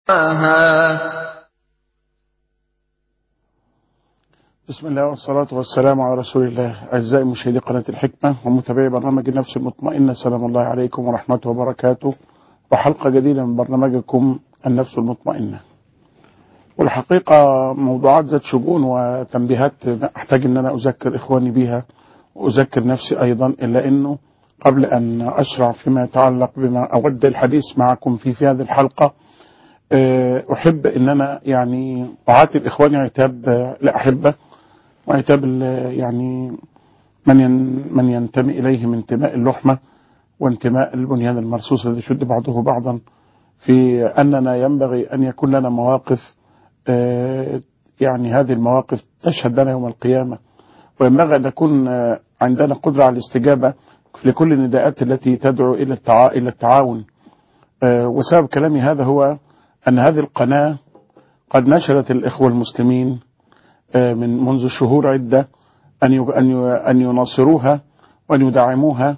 بسم الله والصلاة والسلام على رسول الله أعزائي مشاهدي قناة الحكمة ومتابعي برنامج النفس المطمئنة سلام الله عليكم ورحمته وبركاته وحلقة جديدة من برنامجكم النفس المطمئنة والحقيقة موضوعات ذات شجون وتنبيهات أحتاج أن أنا أذكر إخواني بها وأذكر نفسي أيضا إلا أنه قبل أن أشرع فيما يتعلق بما أود الحديث معكم فيه في هذه الحلقة أحب أن أنا يعني أعاتب إخواني عتاب الأحبة وعتاب يعني من من ينتمي إليه من انتماء اللحمة وانتماء البنيان المرصوص الذي يشد بعضه بعضا في أننا ينبغي أن يكون لنا مواقف يعني هذه المواقف تشهد لنا يوم القيامة وينبغي أن نكون عندنا قدرة على الاستجابة لكل النداءات التي تدعو إلى إلى التعاون وسبب كلامي هذا هو أن هذه القناة قد نشرت الإخوة المسلمين من منذ شهور عدة أن أن يناصروها وأن يدعموها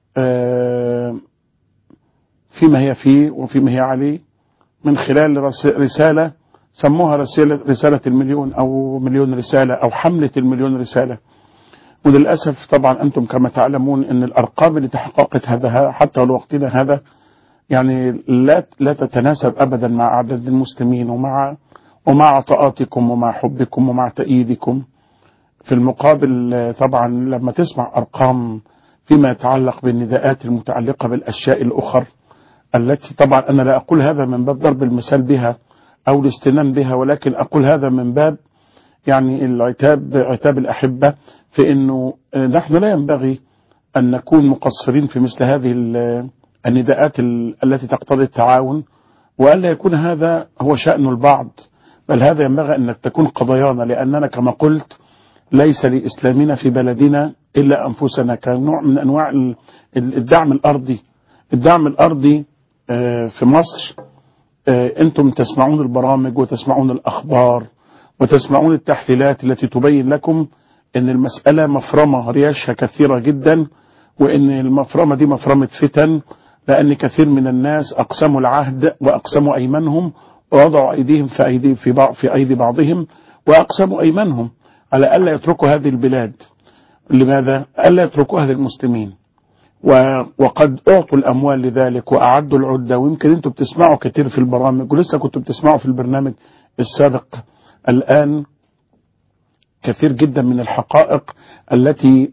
فيما هي فيه وفيما هي عليه من خلال رسالة سموها رسالة, رسالة المليون أو مليون رسالة أو حملة المليون رسالة وللأسف طبعا أنتم كما تعلمون أن الأرقام اللي تحققت هذا حتى وقتنا هذا يعني لا لا تتناسب أبدا مع عدد المسلمين ومع ومع عطاءاتكم ومع حبكم ومع تأييدكم في المقابل طبعا لما تسمع أرقام فيما يتعلق بالنداءات المتعلقة بالأشياء الأخر التي طبعا أنا لا أقول هذا من باب ضرب المثال بها أو الاستنان بها ولكن أقول هذا من باب يعني العتاب عتاب الأحبة في أنه نحن لا ينبغي أن نكون مقصرين في مثل هذه النداءات التي تقتضي التعاون وألا يكون هذا هو شأن البعض بل هذا ينبغي أن تكون قضايانا لأننا كما قلت ليس لإسلامنا في بلدنا إلا أنفسنا كنوع من أنواع الدعم الأرضي الدعم الأرضي في مصر أنتم تسمعون البرامج وتسمعون الأخبار وتسمعون التحليلات التي تبين لكم أن المسألة مفرمة رياشها كثيرة جدا وأن المفرمة دي مفرمة فتن لأن كثير من الناس أقسموا العهد وأقسموا أيمانهم ووضعوا أيديهم في أيدي, في, بعض في أيدي بعضهم وأقسموا أيمانهم على ألا يتركوا هذه البلاد لماذا؟ ألا يتركوها للمسلمين وقد أعطوا الأموال لذلك وأعدوا العدة ويمكن أنتم بتسمعوا كثير في البرامج ولسه كنتم بتسمعوا في البرنامج السابق الآن كثير جدا من الحقائق التي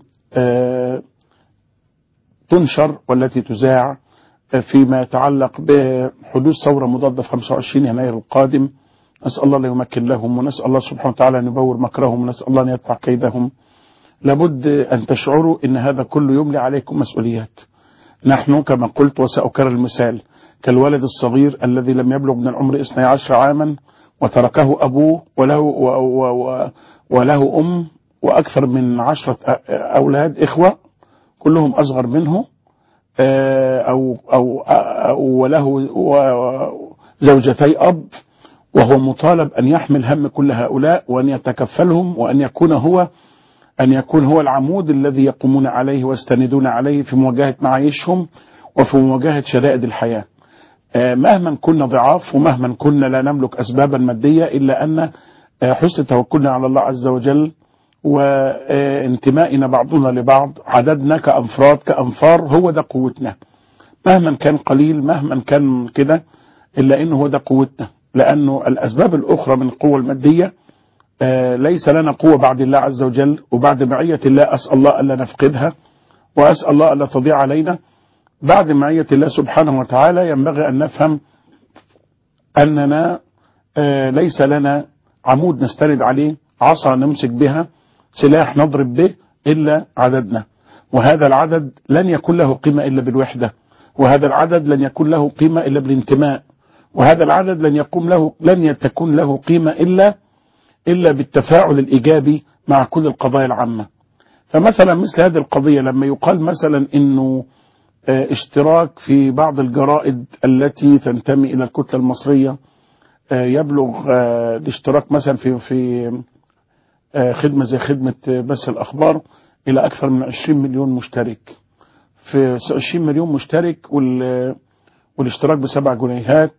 تنشر والتي تذاع فيما يتعلق بحدوث ثورة مضادة في 25 يناير القادم نسأل الله أن يمكن لهم ونسأل الله سبحانه وتعالى أن يبور مكرهم ونسأل الله أن يدفع كيدهم لابد أن تشعروا أن هذا كله يملي عليكم مسؤوليات نحن كما قلت وسأكرر المثال كالولد الصغير الذي لم يبلغ من العمر 12 عاما وتركه أبوه وله, وله أم وأكثر من عشرة أولاد إخوة كلهم أصغر منه أو, أو, أو وله زوجتي أب وهو مطالب أن يحمل هم كل هؤلاء وأن يتكفلهم وأن يكون هو أن يكون هو العمود الذي يقومون عليه ويستندون عليه في مواجهة معايشهم وفي مواجهة شدائد الحياة مهما كنا ضعاف ومهما كنا لا نملك أسبابا مادية إلا أن حسن توكلنا على الله عز وجل وانتمائنا بعضنا لبعض عددنا كأنفراد كأنفار هو ده قوتنا مهما كان قليل مهما كان كده إلا إنه هو ده قوتنا لأنه الأسباب الأخرى من القوة المادية ليس لنا قوة بعد الله عز وجل وبعد معية الله أسأل الله ألا نفقدها وأسأل الله ألا تضيع علينا بعد معية الله سبحانه وتعالى ينبغي أن نفهم أننا ليس لنا عمود نستند عليه عصا نمسك بها سلاح نضرب به إلا عددنا وهذا العدد لن يكون له قيمة إلا بالوحدة وهذا العدد لن يكون له قيمة إلا بالانتماء وهذا العدد لن يقوم له لن تكون له قيمة إلا إلا بالتفاعل الإيجابي مع كل القضايا العامة فمثلا مثل هذه القضية لما يقال مثلا إنه اشتراك في بعض الجرائد التي تنتمي إلى الكتلة المصرية يبلغ الاشتراك مثلا في في خدمة زي خدمة بث الأخبار إلى أكثر من 20 مليون مشترك في 20 مليون مشترك والاشتراك بسبع جنيهات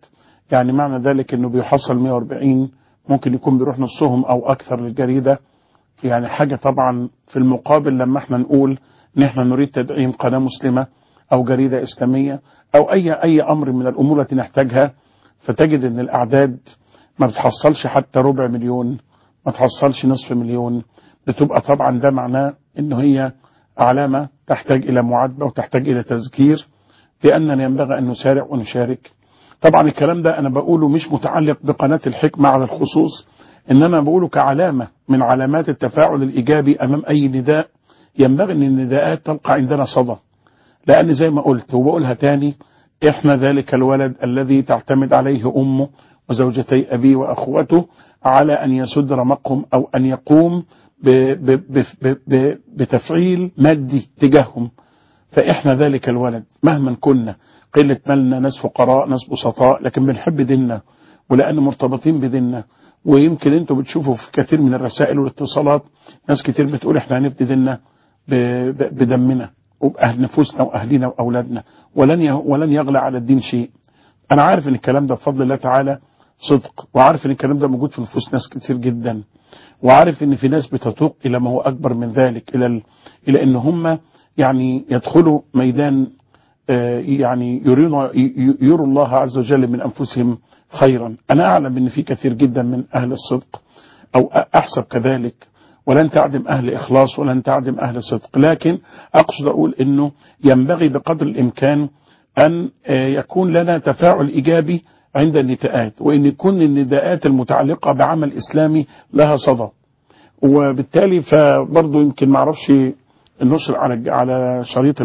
يعني معنى ذلك انه بيحصل 140 ممكن يكون بيروح نصهم او اكثر للجريدة يعني حاجة طبعا في المقابل لما احنا نقول ان احنا نريد تدعيم قناة مسلمة او جريدة اسلامية او اي اي امر من الامور التي نحتاجها فتجد ان الاعداد ما بتحصلش حتى ربع مليون ما تحصلش نصف مليون بتبقى طبعا ده معناه انه هي علامة تحتاج الى معاتبة وتحتاج الى تذكير باننا ينبغي ان نسارع ونشارك طبعا الكلام ده انا بقوله مش متعلق بقناة الحكمة على الخصوص انما بقوله كعلامة من علامات التفاعل الايجابي امام اي نداء ينبغي ان النداءات تلقى عندنا صدى لان زي ما قلت وبقولها تاني احنا ذلك الولد الذي تعتمد عليه امه وزوجتي ابيه واخوته على ان يسد رمقهم او ان يقوم ب ب ب ب ب بتفعيل مادي تجاههم فاحنا ذلك الولد مهما كنا قلة مالنا ناس فقراء ناس بسطاء لكن بنحب ديننا ولأن مرتبطين بديننا ويمكن انتوا بتشوفوا في كثير من الرسائل والاتصالات ناس كتير بتقول احنا هنفدي ديننا بدمنا وبأهل نفوسنا وأهلنا وأولادنا ولن ولن يغلى على الدين شيء أنا عارف إن الكلام ده بفضل الله تعالى صدق وعارف إن الكلام ده موجود في نفوس ناس كتير جدا وعارف إن في ناس بتتوق إلى ما هو أكبر من ذلك إلى ال... إلى إن هم يعني يدخلوا ميدان يعني يرون يروا الله عز وجل من أنفسهم خيرا أنا أعلم أن في كثير جدا من أهل الصدق أو أحسب كذلك ولن تعدم أهل إخلاص ولن تعدم أهل صدق لكن أقصد أقول أنه ينبغي بقدر الإمكان أن يكون لنا تفاعل إيجابي عند النداءات وأن يكون النداءات المتعلقة بعمل إسلامي لها صدى وبالتالي فبرضه يمكن معرفش النشر على على شريط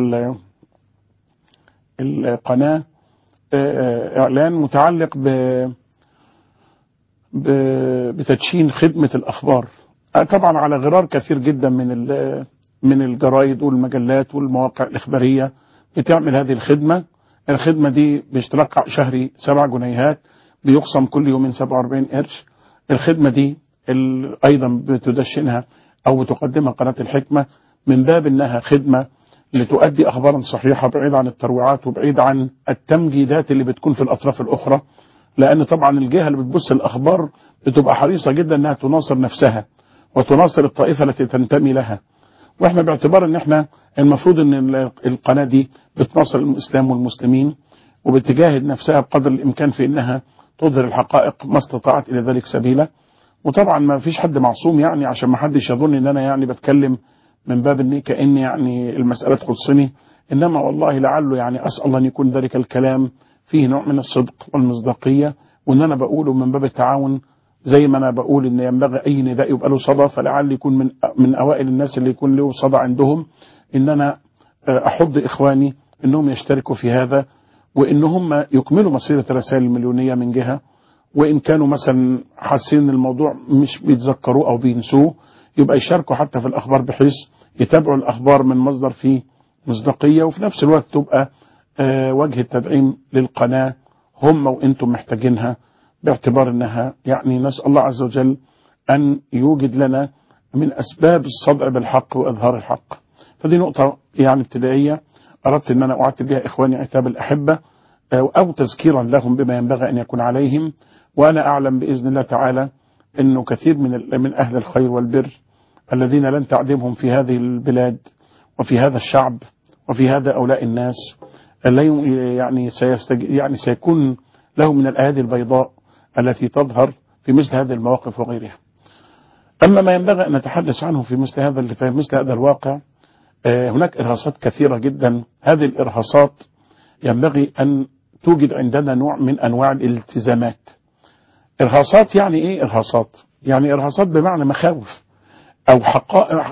القناة إعلان متعلق ب بتدشين خدمة الأخبار طبعا على غرار كثير جدا من من الجرايد والمجلات والمواقع الإخبارية بتعمل هذه الخدمة الخدمة دي باشتراك شهري سبع جنيهات بيقسم كل يومين 47 قرش الخدمة دي أيضا بتدشنها أو بتقدمها قناة الحكمة من باب أنها خدمة لتؤدي أخبارا صحيحة بعيد عن الترويعات وبعيد عن التمجيدات اللي بتكون في الأطراف الأخرى لأن طبعا الجهة اللي بتبص الأخبار بتبقى حريصة جدا أنها تناصر نفسها وتناصر الطائفة التي تنتمي لها واحنا باعتبار ان احنا المفروض ان القناة دي بتناصر الاسلام والمسلمين وبتجاهد نفسها بقدر الامكان في انها تظهر الحقائق ما استطاعت الى ذلك سبيلا وطبعا ما فيش حد معصوم يعني عشان ما حدش يظن ان انا يعني بتكلم من باب ان كأن يعني المسألة تخصني انما والله لعله يعني اسأل الله ان يكون ذلك الكلام فيه نوع من الصدق والمصداقية وان انا بقوله من باب التعاون زي ما انا بقول ان ينبغي اي نداء يبقى له صدى فلعل يكون من من اوائل الناس اللي يكون له صدى عندهم ان انا احض اخواني انهم يشتركوا في هذا وان هم يكملوا مسيره الرسائل المليونيه من جهه وان كانوا مثلا حاسين ان الموضوع مش بيتذكروه او بينسوه يبقى يشاركوا حتى في الاخبار بحيث يتابعوا الاخبار من مصدر فيه مصداقيه وفي نفس الوقت تبقى وجه التدعيم للقناه هم وانتم محتاجينها باعتبار انها يعني نسأل الله عز وجل ان يوجد لنا من اسباب الصدع بالحق واظهار الحق فدي نقطة يعني ابتدائية اردت ان انا اعاتب بها اخواني عتاب الاحبة او تذكيرا لهم بما ينبغي ان يكون عليهم وانا اعلم باذن الله تعالى انه كثير من من اهل الخير والبر الذين لن تعدمهم في هذه البلاد وفي هذا الشعب وفي هذا اولئك الناس يعني سيستج يعني سيكون لهم من الايادي البيضاء التي تظهر في مثل هذه المواقف وغيرها أما ما ينبغي أن نتحدث عنه في مثل هذا في مثل هذا الواقع هناك إرهاصات كثيرة جدا هذه الإرهاصات ينبغي أن توجد عندنا نوع من أنواع الالتزامات إرهاصات يعني إيه إرهاصات يعني إرهاصات بمعنى مخاوف أو حقائق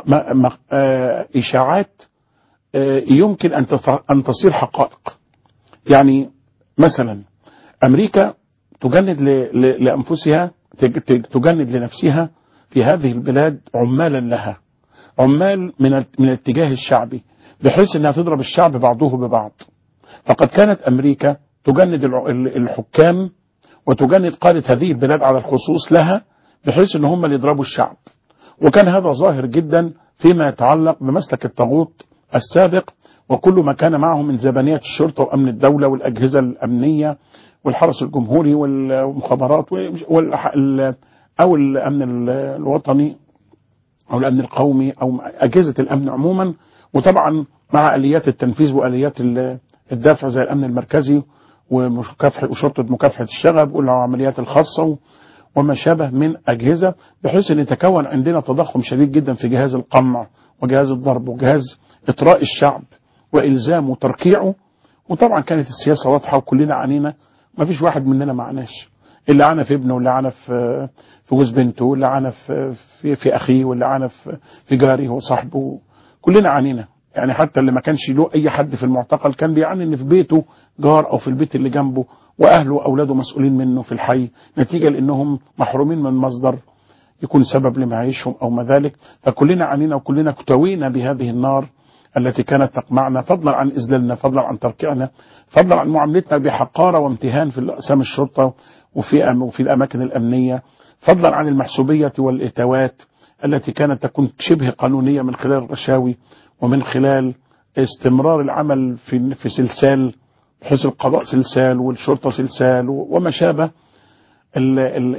إشاعات يمكن أن تصير حقائق يعني مثلا أمريكا تجند لأنفسها تجند لنفسها في هذه البلاد عمالا لها عمال من من الاتجاه الشعبي بحيث انها تضرب الشعب بعضه ببعض فقد كانت امريكا تجند الحكام وتجند قادة هذه البلاد على الخصوص لها بحيث ان هم اللي يضربوا الشعب وكان هذا ظاهر جدا فيما يتعلق بمسلك الطاغوت السابق وكل ما كان معه من زبانية الشرطة وأمن الدولة والأجهزة الأمنية والحرس الجمهوري والمخابرات وال أو الأمن الوطني أو الأمن القومي أو أجهزة الأمن عموما وطبعا مع آليات التنفيذ وآليات الدافع زي الأمن المركزي ومكافحة وشرطة مكافحة الشغب والعمليات الخاصة وما شابه من أجهزة بحيث أن يتكون عندنا تضخم شديد جدا في جهاز القمع وجهاز الضرب وجهاز إطراء الشعب وإلزامه وتركيعه وطبعا كانت السياسة واضحة وكلنا عنينا ما فيش واحد مننا معناش اللي عانى في ابنه واللي عانى في في جوز بنته واللي عانى في, في, في أخيه واللي عانى في, في جاره وصاحبه كلنا عانينا يعني حتى اللي ما كانش له أي حد في المعتقل كان بيعاني إن في بيته جار أو في البيت اللي جنبه وأهله وأولاده مسؤولين منه في الحي نتيجة لأنهم محرومين من مصدر يكون سبب لمعيشهم أو ما ذلك فكلنا عنينا وكلنا كتوينا بهذه النار التي كانت تقمعنا فضلا عن إذلالنا فضلا عن تركيعنا فضلا عن معاملتنا بحقارة وامتهان في أقسام الشرطة وفي وفي الأماكن الأمنية فضلا عن المحسوبية والإتاوات التي كانت تكون شبه قانونية من خلال الرشاوي ومن خلال استمرار العمل في في سلسال بحيث القضاء سلسال والشرطة سلسال وما شابه ال ال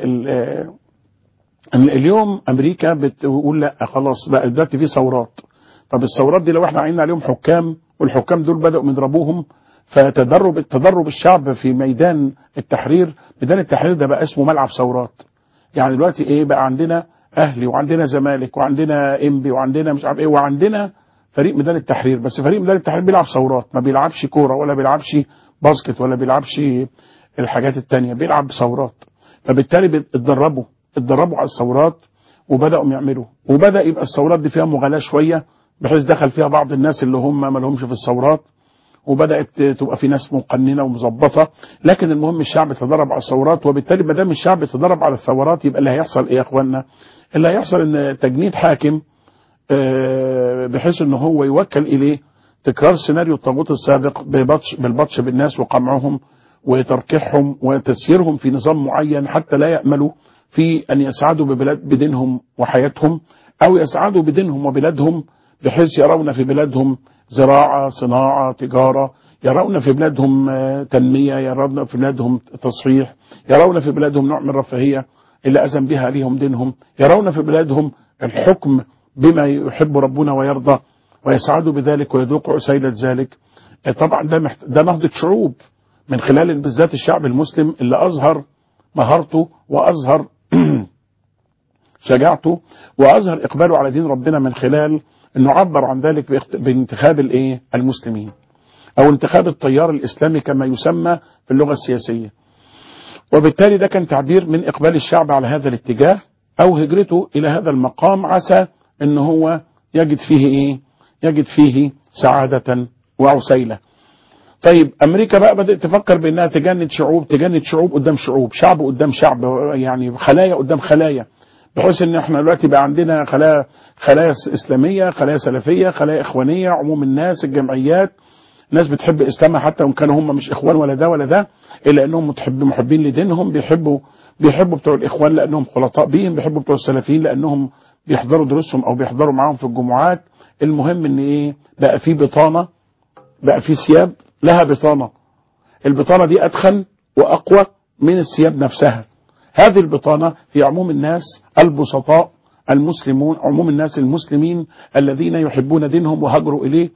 ال اليوم أمريكا بتقول لا خلاص بقى دلوقتي في ثورات طب الثورات دي لو احنا عيننا عليهم حكام والحكام دول بدأوا يضربوهم فتدرب تدرب الشعب في ميدان التحرير ميدان التحرير ده بقى اسمه ملعب ثورات يعني دلوقتي ايه بقى عندنا اهلي وعندنا زمالك وعندنا انبي وعندنا مش عارف ايه وعندنا فريق ميدان التحرير بس فريق ميدان التحرير بيلعب ثورات ما بيلعبش كوره ولا بيلعبش باسكت ولا بيلعبش الحاجات التانية بيلعب ثورات فبالتالي اتدربوا اتدربوا على الثورات وبداوا يعملوا وبدا يبقى الثورات دي فيها مغالاه شويه بحيث دخل فيها بعض الناس اللي هم ما لهمش في الثورات وبدات تبقى في ناس مقننه ومظبطه لكن المهم الشعب تدرب على الثورات وبالتالي ما دام الشعب تدرب على الثورات يبقى اللي هيحصل ايه يا اخوانا؟ اللي هيحصل ان تجنيد حاكم بحيث ان هو يوكل اليه تكرار سيناريو الطاغوت السابق ببطش بالبطش بالناس وقمعهم وتركيعهم وتسييرهم في نظام معين حتى لا يأملوا في أن يسعدوا ببلاد بدينهم وحياتهم أو يسعدوا بدينهم وبلادهم بحيث يرون في بلادهم زراعة صناعة تجارة يرون في بلادهم تنمية يرون في بلادهم تصحيح يرون في بلادهم نوع من الرفاهية اللي أذن بها عليهم دينهم يرون في بلادهم الحكم بما يحب ربنا ويرضى ويسعدوا بذلك ويذوقوا عسيلة ذلك طبعا ده, محت... ده نهضة شعوب من خلال بالذات الشعب المسلم اللي أظهر مهارته وأظهر شجاعته وأظهر إقباله على دين ربنا من خلال أنه عبر عن ذلك بانتخاب الإيه المسلمين أو انتخاب التيار الإسلامي كما يسمى في اللغة السياسية وبالتالي ده كان تعبير من إقبال الشعب على هذا الاتجاه أو هجرته إلى هذا المقام عسى أن هو يجد فيه إيه يجد فيه سعادة وعسيلة طيب أمريكا بقى بدأت تفكر بأنها تجند شعوب تجند شعوب قدام شعوب شعب قدام شعب يعني خلايا قدام خلايا بحيث ان احنا دلوقتي بقى عندنا خلايا خلايا اسلاميه خلايا سلفيه خلايا اخوانيه عموم الناس الجمعيات ناس بتحب اسلامها حتى وان كانوا هم مش اخوان ولا ده ولا ده الا انهم محب محبين لدينهم بيحبوا بيحبوا بتوع الاخوان لانهم خلطاء بيهم بيحبوا بتوع السلفيين لانهم بيحضروا دروسهم او بيحضروا معاهم في الجمعات المهم ان ايه بقى في بطانه بقى في ثياب لها بطانه البطانه دي ادخن واقوى من الثياب نفسها هذه البطانه هي عموم الناس البسطاء المسلمون عموم الناس المسلمين الذين يحبون دينهم وهجروا اليه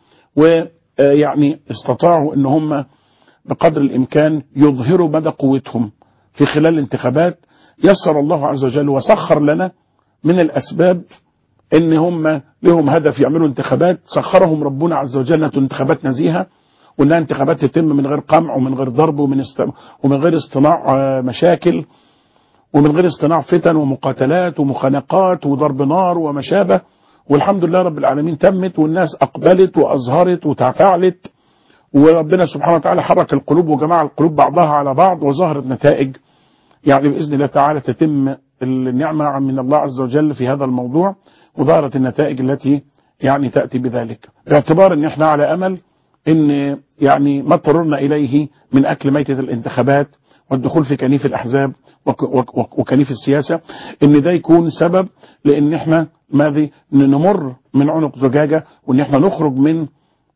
ويعني استطاعوا ان هم بقدر الامكان يظهروا مدى قوتهم في خلال الانتخابات يسر الله عز وجل وسخر لنا من الاسباب ان هم لهم هدف يعملوا انتخابات سخرهم ربنا عز وجل انتخابات نزيهه وانها انتخابات تتم من غير قمع ومن غير ضرب ومن است... ومن غير اصطناع مشاكل ومن غير اصطناع فتن ومقاتلات ومخانقات وضرب نار وما شابه والحمد لله رب العالمين تمت والناس اقبلت واظهرت وتفاعلت وربنا سبحانه وتعالى حرك القلوب وجمع القلوب بعضها على بعض وظهرت نتائج يعني باذن الله تعالى تتم النعمه من الله عز وجل في هذا الموضوع وظهرت النتائج التي يعني تاتي بذلك باعتبار ان احنا على امل ان يعني ما اضطررنا اليه من اكل ميته الانتخابات والدخول في كنيف الاحزاب وكنيف السياسه ان ده يكون سبب لان احنا ماذا نمر من عنق زجاجه وان احنا نخرج من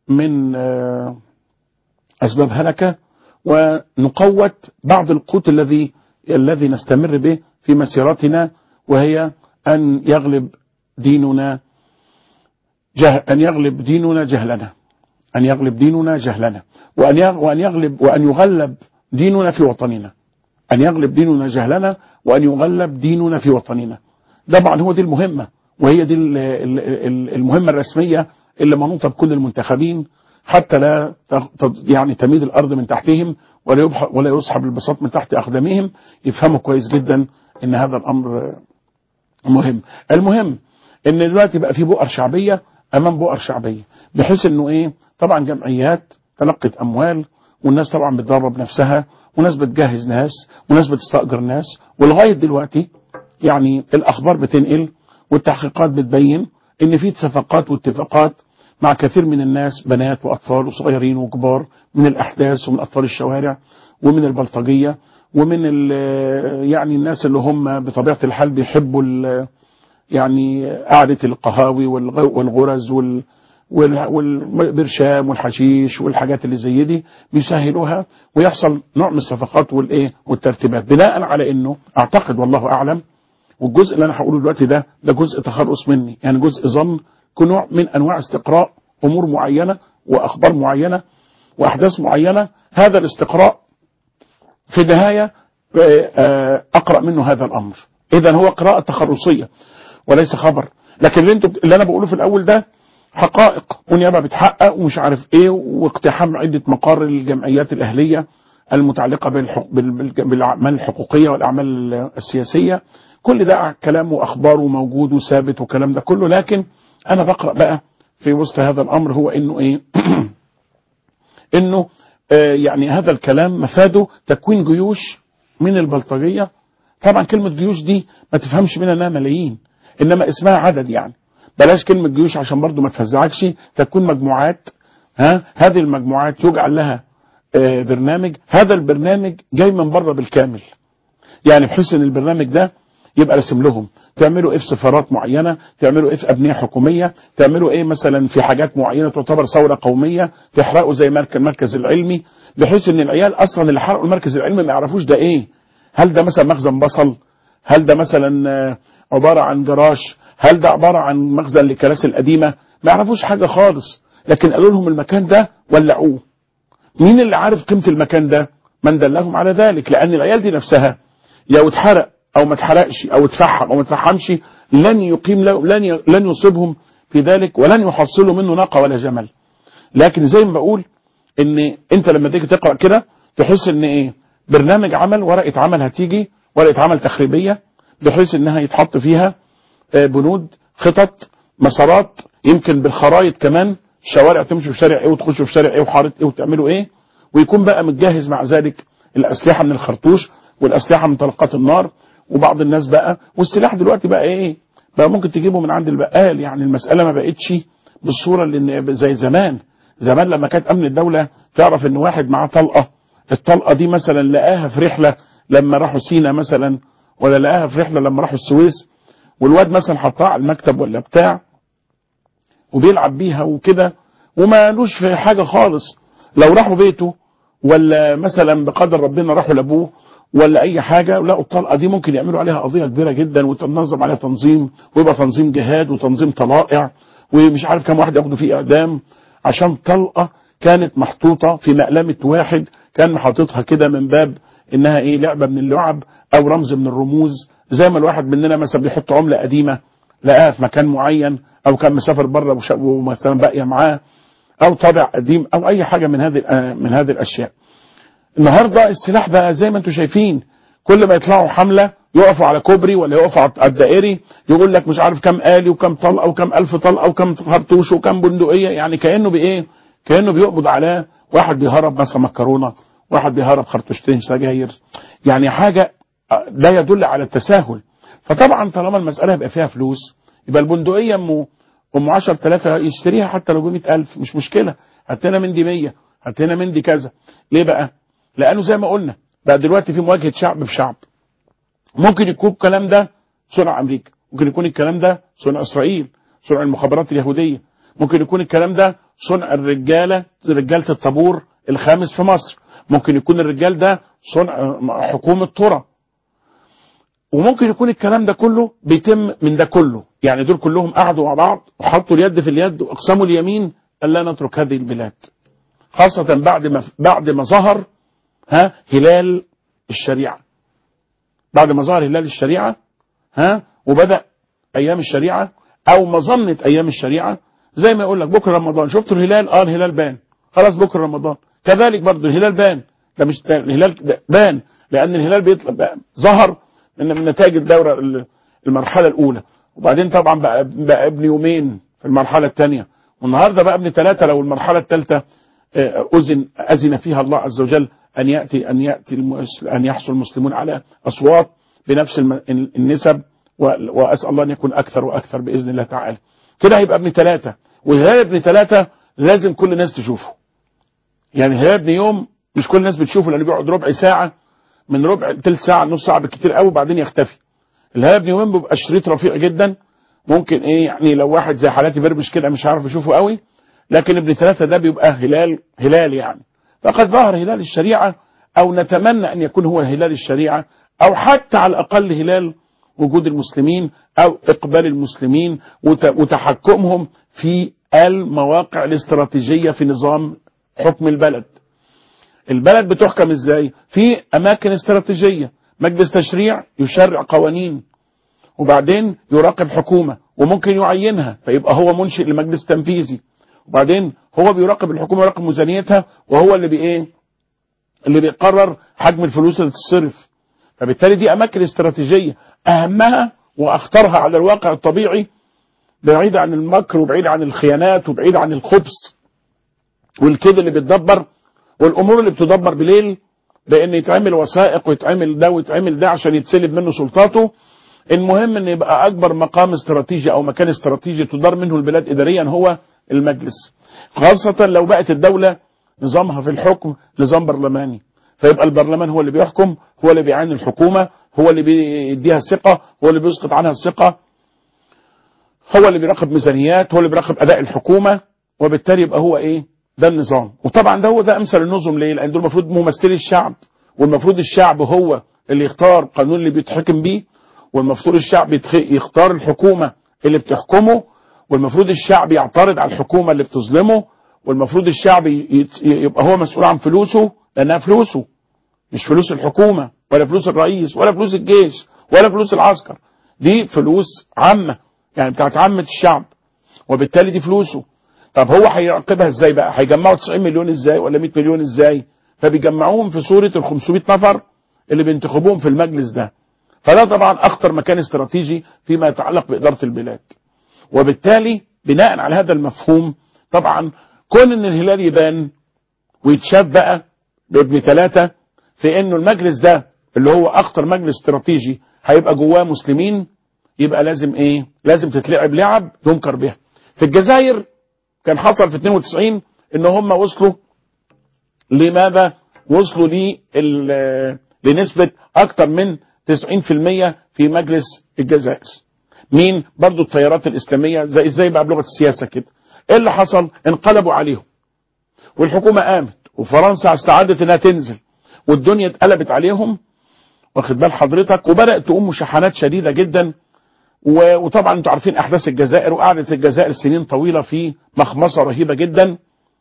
من آه، أسباب هلكة ونقوت بعض القوت الذي الذي نستمر به في مسيرتنا وهي أن يغلب ديننا جه أن يغلب ديننا جهلنا أن يغلب ديننا جهلنا وأن يغ- وأن يغلب وأن يغلب ديننا في وطننا أن يغلب ديننا جهلنا وأن يغلب ديننا في وطننا طبعا هو دي المهمة وهي دي ال- ال- ال- المهمة الرسمية اللي منوطة بكل المنتخبين حتى لا تغ- تض- يعني تميد الأرض من تحتهم ولا يبح- ولا يسحب البساط من تحت أقدامهم يفهموا كويس جدا إن هذا الأمر مهم المهم ان دلوقتي بقى في بؤر شعبيه امام بؤر شعبيه بحيث انه ايه طبعا جمعيات تلقت اموال والناس طبعا بتدرب نفسها وناس بتجهز ناس وناس بتستاجر ناس ولغايه دلوقتي يعني الاخبار بتنقل والتحقيقات بتبين ان في صفقات واتفاقات مع كثير من الناس بنات واطفال وصغيرين وكبار من الاحداث ومن اطفال الشوارع ومن البلطجيه ومن ال- يعني الناس اللي هم بطبيعه الحال بيحبوا ال- يعني قعدة القهاوي والغ- والغرز وال وال- والبرشام والحشيش والحاجات اللي زي دي بيسهلوها ويحصل نوع من الصفقات والايه والترتيبات بناء على انه اعتقد والله اعلم والجزء اللي انا هقوله دلوقتي ده ده جزء تخرص مني يعني جزء ظن كنوع من انواع استقراء امور معينه واخبار معينه واحداث معينه هذا الاستقراء في النهايه آه، آه، اقرا منه هذا الامر اذا هو قراءه تخرصيه وليس خبر لكن اللي انتوا اللي انا بقوله في الاول ده حقائق ونيابه بتحقق ومش عارف ايه واقتحام عده مقار الجمعيات الاهليه المتعلقه بالحق بال- بال- بالاعمال الحقوقيه والاعمال السياسيه كل ده كلام واخبار موجود وثابت والكلام ده كله لكن انا بقرا بقى في وسط هذا الامر هو انه ايه انه آه، يعني هذا الكلام مفاده تكوين جيوش من البلطجيه طبعا كلمه جيوش دي ما تفهمش منها انها ملايين انما اسمها عدد يعني بلاش كلمه جيوش عشان برضو ما تفزعكش تكون مجموعات ها هذه المجموعات يجعل لها آه، برنامج هذا البرنامج جاي من بره بالكامل يعني بحيث ان البرنامج ده يبقى رسم لهم تعملوا ايه في سفارات معينه تعملوا ايه في ابنيه حكوميه تعملوا ايه مثلا في حاجات معينه تعتبر ثوره قوميه تحرقوا زي مركز المركز العلمي بحيث ان العيال اصلا اللي حرقوا المركز العلمي ما يعرفوش ده ايه هل ده مثلا مخزن بصل هل ده مثلا آه، عباره عن جراج هل ده عباره عن مخزن للكراسي القديمه ما يعرفوش حاجه خالص لكن قالوا لهم المكان ده ولعوه مين اللي عارف قيمه المكان ده من دلهم على ذلك لان العيال دي نفسها لو اتحرق او ما اتحرقش او اتفحم او ما اتفحمش لن يقيم له لن ي- لن يصيبهم في ذلك ولن يحصلوا منه ناقه ولا جمل لكن زي ما بقول ان انت لما تيجي تقرا كده تحس ان ايه برنامج عمل ورقه عمل هتيجي ورقه عمل تخريبيه بحيث انها يتحط فيها آه، بنود خطط مسارات يمكن بالخرايط كمان شوارع تمشوا في شارع ايه وتخشوا في شارع ايه وحاره ايه وتعملوا ايه ويكون بقى متجهز مع ذلك الاسلحه من الخرطوش والاسلحه من طلقات النار وبعض الناس بقى والسلاح دلوقتي بقى ايه بقى ممكن تجيبه من عند البقال يعني المساله ما بقتش بالصوره اللي زي زمان زمان لما كانت امن الدوله تعرف ان واحد معاه طلقه الطلقه دي مثلا لقاها في رحله لما راحوا سينا مثلا ولا لقاها في رحله لما راحوا السويس والواد مثلا حطها على المكتب ولا بتاع وبيلعب بيها وكده وما لوش في حاجه خالص لو راحوا بيته ولا مثلا بقدر ربنا راحوا لابوه ولا اي حاجه لقوا الطلقه دي ممكن يعملوا عليها قضيه كبيره جدا وتنظم عليها تنظيم ويبقى تنظيم جهاد وتنظيم طلائع ومش عارف كم واحد ياخدوا فيه اعدام عشان طلقه كانت محطوطه في مقلمه واحد كان حاططها كده من باب انها ايه لعبه من اللعب او رمز من الرموز زي ما الواحد مننا مثلا بيحط عمله قديمه لقاها في مكان معين او كان مسافر بره وش- ومثلا باقيه معاه او طابع قديم او اي حاجه من هذه آه، من هذه الاشياء النهارده السلاح بقى زي ما انتم شايفين كل ما يطلعوا حمله يقفوا على كوبري ولا يقفوا على على الدائري يقول لك مش عارف كم آلي وكم طلقه وكم ألف طلقه وكم خرطوش وكم بندقيه يعني كانه بايه؟ كانه بيقبض على واحد بيهرب مثلا مكرونه واحد بيهرب خرطوشتين سجاير يعني حاجه آه، لا يدل على التساهل فطبعا طالما المساله يبقى فيها فلوس يبقى البندقيه ام ام 10000 يشتريها حتى لو ب 100000 مش مشكله هات لنا من دي 100 هات لنا من دي كذا ليه بقى؟ لانه زي ما قلنا بقى دلوقتي في مواجهه شعب بشعب ممكن يكون الكلام ده صنع امريكا ممكن يكون الكلام ده صنع اسرائيل صنع المخابرات اليهوديه ممكن يكون الكلام ده صنع الرجالة رجالة الطابور الخامس في مصر ممكن يكون الرجال ده صنع حكومة طرى وممكن يكون الكلام ده كله بيتم من ده كله يعني دول كلهم قعدوا مع بعض وحطوا اليد في اليد واقسموا اليمين الا نترك هذه البلاد خاصة بعد ما بعد ما ظهر ها هلال الشريعة بعد ما ظهر هلال الشريعة ها وبدأ ايام الشريعة او مظنة ايام الشريعة زي ما يقول لك بكره رمضان شفت الهلال اه الهلال بان خلاص بكره رمضان كذلك برضه الهلال بان ده مش الهلال بان لان الهلال بيطلع بقى ظهر من من نتائج الدوره المرحله الاولى وبعدين طبعا بقى, بقى ابن يومين في المرحله الثانيه والنهارده بقى ابن ثلاثه لو المرحله الثالثه اذن اذن فيها الله عز وجل ان ياتي ان ياتي ان يحصل المسلمون على اصوات بنفس النسب واسال الله ان يكون اكثر واكثر باذن الله تعالى كده هيبقى ابن ثلاثه وهلال ابن ثلاثه لازم كل الناس تشوفه يعني هلال ابن يوم مش كل الناس بتشوفه لانه بيقعد ربع ساعه من ربع ثلث ساعه نص ساعه بالكتير قوي وبعدين يختفي الهلال ابن يومين بيبقى شريط رفيع جدا ممكن ايه يعني لو واحد زي حالاتي بربش كده مش عارف يشوفه قوي لكن ابن ثلاثة ده بيبقى هلال هلال يعني فقد ظهر هلال الشريعة او نتمنى ان يكون هو هلال الشريعة او حتى على الاقل هلال وجود المسلمين او اقبال المسلمين وتحكمهم في المواقع الاستراتيجية في نظام حكم البلد البلد بتحكم ازاي في اماكن استراتيجية مجلس تشريع يشرع قوانين وبعدين يراقب حكومة وممكن يعينها فيبقى هو منشئ لمجلس تنفيذي وبعدين هو بيراقب الحكومة يراقب ميزانيتها وهو اللي بايه اللي بيقرر حجم الفلوس اللي تتصرف فبالتالي دي اماكن استراتيجية اهمها واخطرها على الواقع الطبيعي بعيد عن المكر وبعيد عن الخيانات وبعيد عن الخبث والكيد اللي بيتدبر والامور اللي بتدبر بليل بان يتعمل وثائق ويتعمل ده ويتعمل ده عشان يتسلب منه سلطاته المهم ان يبقى اكبر مقام استراتيجي او مكان استراتيجي تدار منه البلاد اداريا هو المجلس خاصة لو بقت الدولة نظامها في الحكم نظام برلماني فيبقى البرلمان هو اللي بيحكم هو اللي بيعين الحكومة هو اللي بيديها الثقة هو اللي بيسقط عنها الثقة هو اللي بيراقب ميزانيات هو اللي بيراقب اداء الحكومة وبالتالي يبقى هو ايه ده النظام وطبعا ده هو ده امثل النظم ليه لان دول المفروض ممثلي الشعب والمفروض الشعب هو اللي يختار القانون اللي بيتحكم بيه والمفروض الشعب يختار الحكومة اللي بتحكمه والمفروض الشعب يعترض على الحكومة اللي بتظلمه والمفروض الشعب يبقى هو مسؤول عن فلوسه لانها فلوسه مش فلوس الحكومة ولا فلوس الرئيس ولا فلوس الجيش ولا فلوس العسكر دي فلوس عامة يعني بتاعت عامة الشعب وبالتالي دي فلوسه طب هو هيراقبها ازاي بقى هيجمعوا 90 مليون ازاي ولا 100 مليون ازاي فبيجمعوهم في صورة ال 500 نفر اللي بينتخبوهم في المجلس ده فده طبعا اخطر مكان استراتيجي فيما يتعلق باداره البلاد وبالتالي بناء على هذا المفهوم طبعا كون ان الهلال يبان ويتشاف بقى بابن ثلاثة في انه المجلس ده اللي هو اخطر مجلس استراتيجي هيبقى جواه مسلمين يبقى لازم ايه لازم تتلعب لعب ينكر بها في الجزائر كان حصل في 92 ان هم وصلوا لماذا وصلوا لي لنسبة اكتر من 90% في مجلس الجزائر مين برضو التيارات الاسلامية زي ازاي بقى بلغة السياسة كده ايه اللي حصل انقلبوا عليهم والحكومة قامت وفرنسا استعدت انها تنزل والدنيا اتقلبت عليهم واخد بال حضرتك وبدأت تقوم مشاحنات شديدة جدا وطبعا انتوا عارفين احداث الجزائر وقعدت الجزائر سنين طويلة في مخمصة رهيبة جدا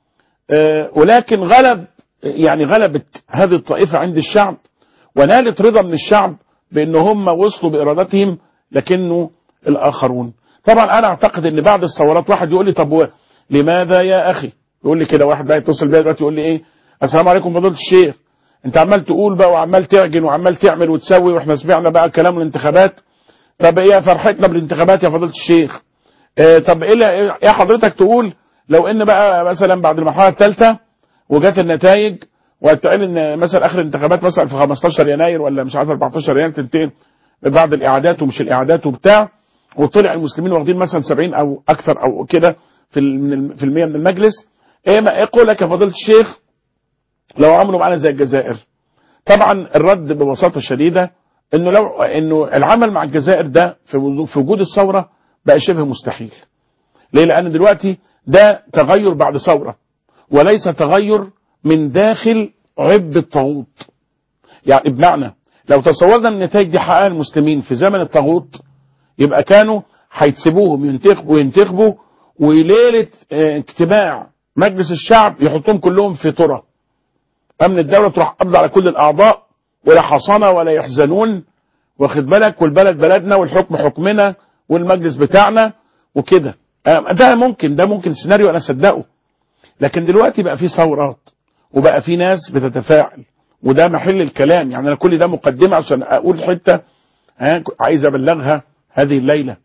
ولكن غلب يعني غلبت هذه الطائفة عند الشعب ونالت رضا من الشعب بان هم وصلوا بارادتهم لكنه الاخرون طبعا انا اعتقد ان بعد الثورات واحد يقول لي طب لماذا يا اخي يقول لي كده واحد بقى يتصل بيا دلوقتي يقول لي ايه السلام عليكم فضيله الشيخ انت عمال تقول بقى وعمال تعجن وعمال تعمل وتسوي واحنا سمعنا بقى كلام الانتخابات طب ايه فرحتنا بالانتخابات يا فضيله الشيخ اه طب ايه يا حضرتك تقول لو ان بقى مثلا بعد المرحله الثالثه وجات النتائج وهتقال ان مثلا اخر الانتخابات مثلا في 15 يناير ولا مش عارف 14 يناير تنتهي بعد الاعادات ومش الاعادات وبتاع وطلع المسلمين واخدين مثلا 70 او اكثر او كده في في المية من المجلس ايه ما ايه قولك يا فضيله الشيخ لو عملوا معانا زي الجزائر طبعا الرد ببساطه شديده انه لو انه العمل مع الجزائر ده في في وجود الثوره بقى شبه مستحيل ليه لان دلوقتي ده تغير بعد ثورة وليس تغير من داخل عب الطاغوت يعني بمعنى لو تصورنا ان النتائج دي حققها المسلمين في زمن الطاغوت يبقى كانوا هيتسيبوهم ينتخبوا ينتخبوا وليلة اه اجتماع مجلس الشعب يحطهم كلهم في ترى امن الدولة تروح قبض على كل الاعضاء ولا حصانة ولا يحزنون واخد بالك والبلد بلدنا والحكم حكمنا والمجلس بتاعنا وكده ده ممكن ده ممكن سيناريو انا اصدقه لكن دلوقتي بقى في ثورات وبقى في ناس بتتفاعل وده محل الكلام يعني انا كل ده مقدمه عشان اقول حته عايز ابلغها هذه الليله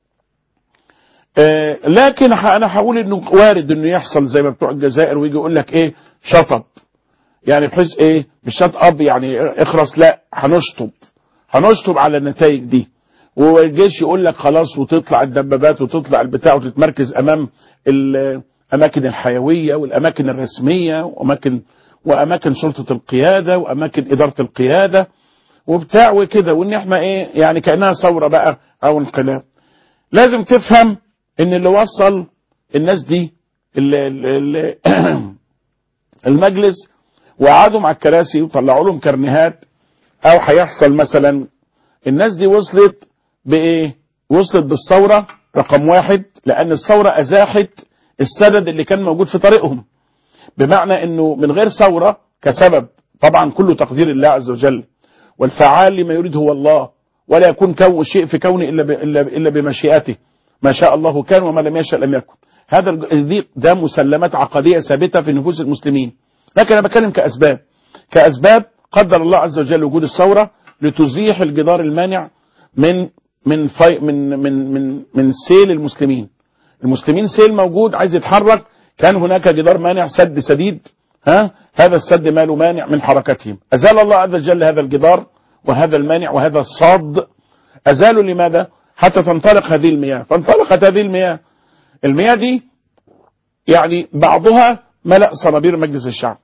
آه لكن انا هقول انه وارد انه يحصل زي ما بتوع الجزائر ويجي يقول لك ايه شطب يعني بحيث ايه مش شط اب يعني اخرس لا هنشطب هنشطب على النتائج دي والجيش يقول لك خلاص وتطلع الدبابات وتطلع البتاع وتتمركز امام الاماكن الحيويه والاماكن الرسميه واماكن واماكن شرطه القياده واماكن اداره القياده وبتاع وكده وان احنا ايه يعني كانها ثوره بقى او انقلاب لازم تفهم ان اللي وصل الناس دي اللي اللي المجلس وقعدوا مع الكراسي وطلعوا لهم كرنيهات او هيحصل مثلا الناس دي وصلت بايه وصلت بالثوره رقم واحد لان الثوره ازاحت السدد اللي كان موجود في طريقهم بمعنى انه من غير ثوره كسبب طبعا كله تقدير الله عز وجل والفعال لما يريد هو الله ولا يكون كون شيء في كونه الا الا الا بمشيئته ما شاء الله كان وما لم يشاء لم يكن هذا دي ده مسلمات عقديه ثابته في نفوس المسلمين لكن انا بتكلم كاسباب كاسباب قدر الله عز وجل وجود الثوره لتزيح الجدار المانع من من في من من من من سيل المسلمين المسلمين سيل موجود عايز يتحرك كان هناك جدار مانع سد سديد ها هذا السد ماله مانع من حركتهم ازال الله عز وجل هذا الجدار وهذا المانع وهذا الصاد ازالوا لماذا حتى تنطلق هذه المياه فانطلقت هذه المياه المياه دي يعني بعضها ملأ صنابير مجلس الشعب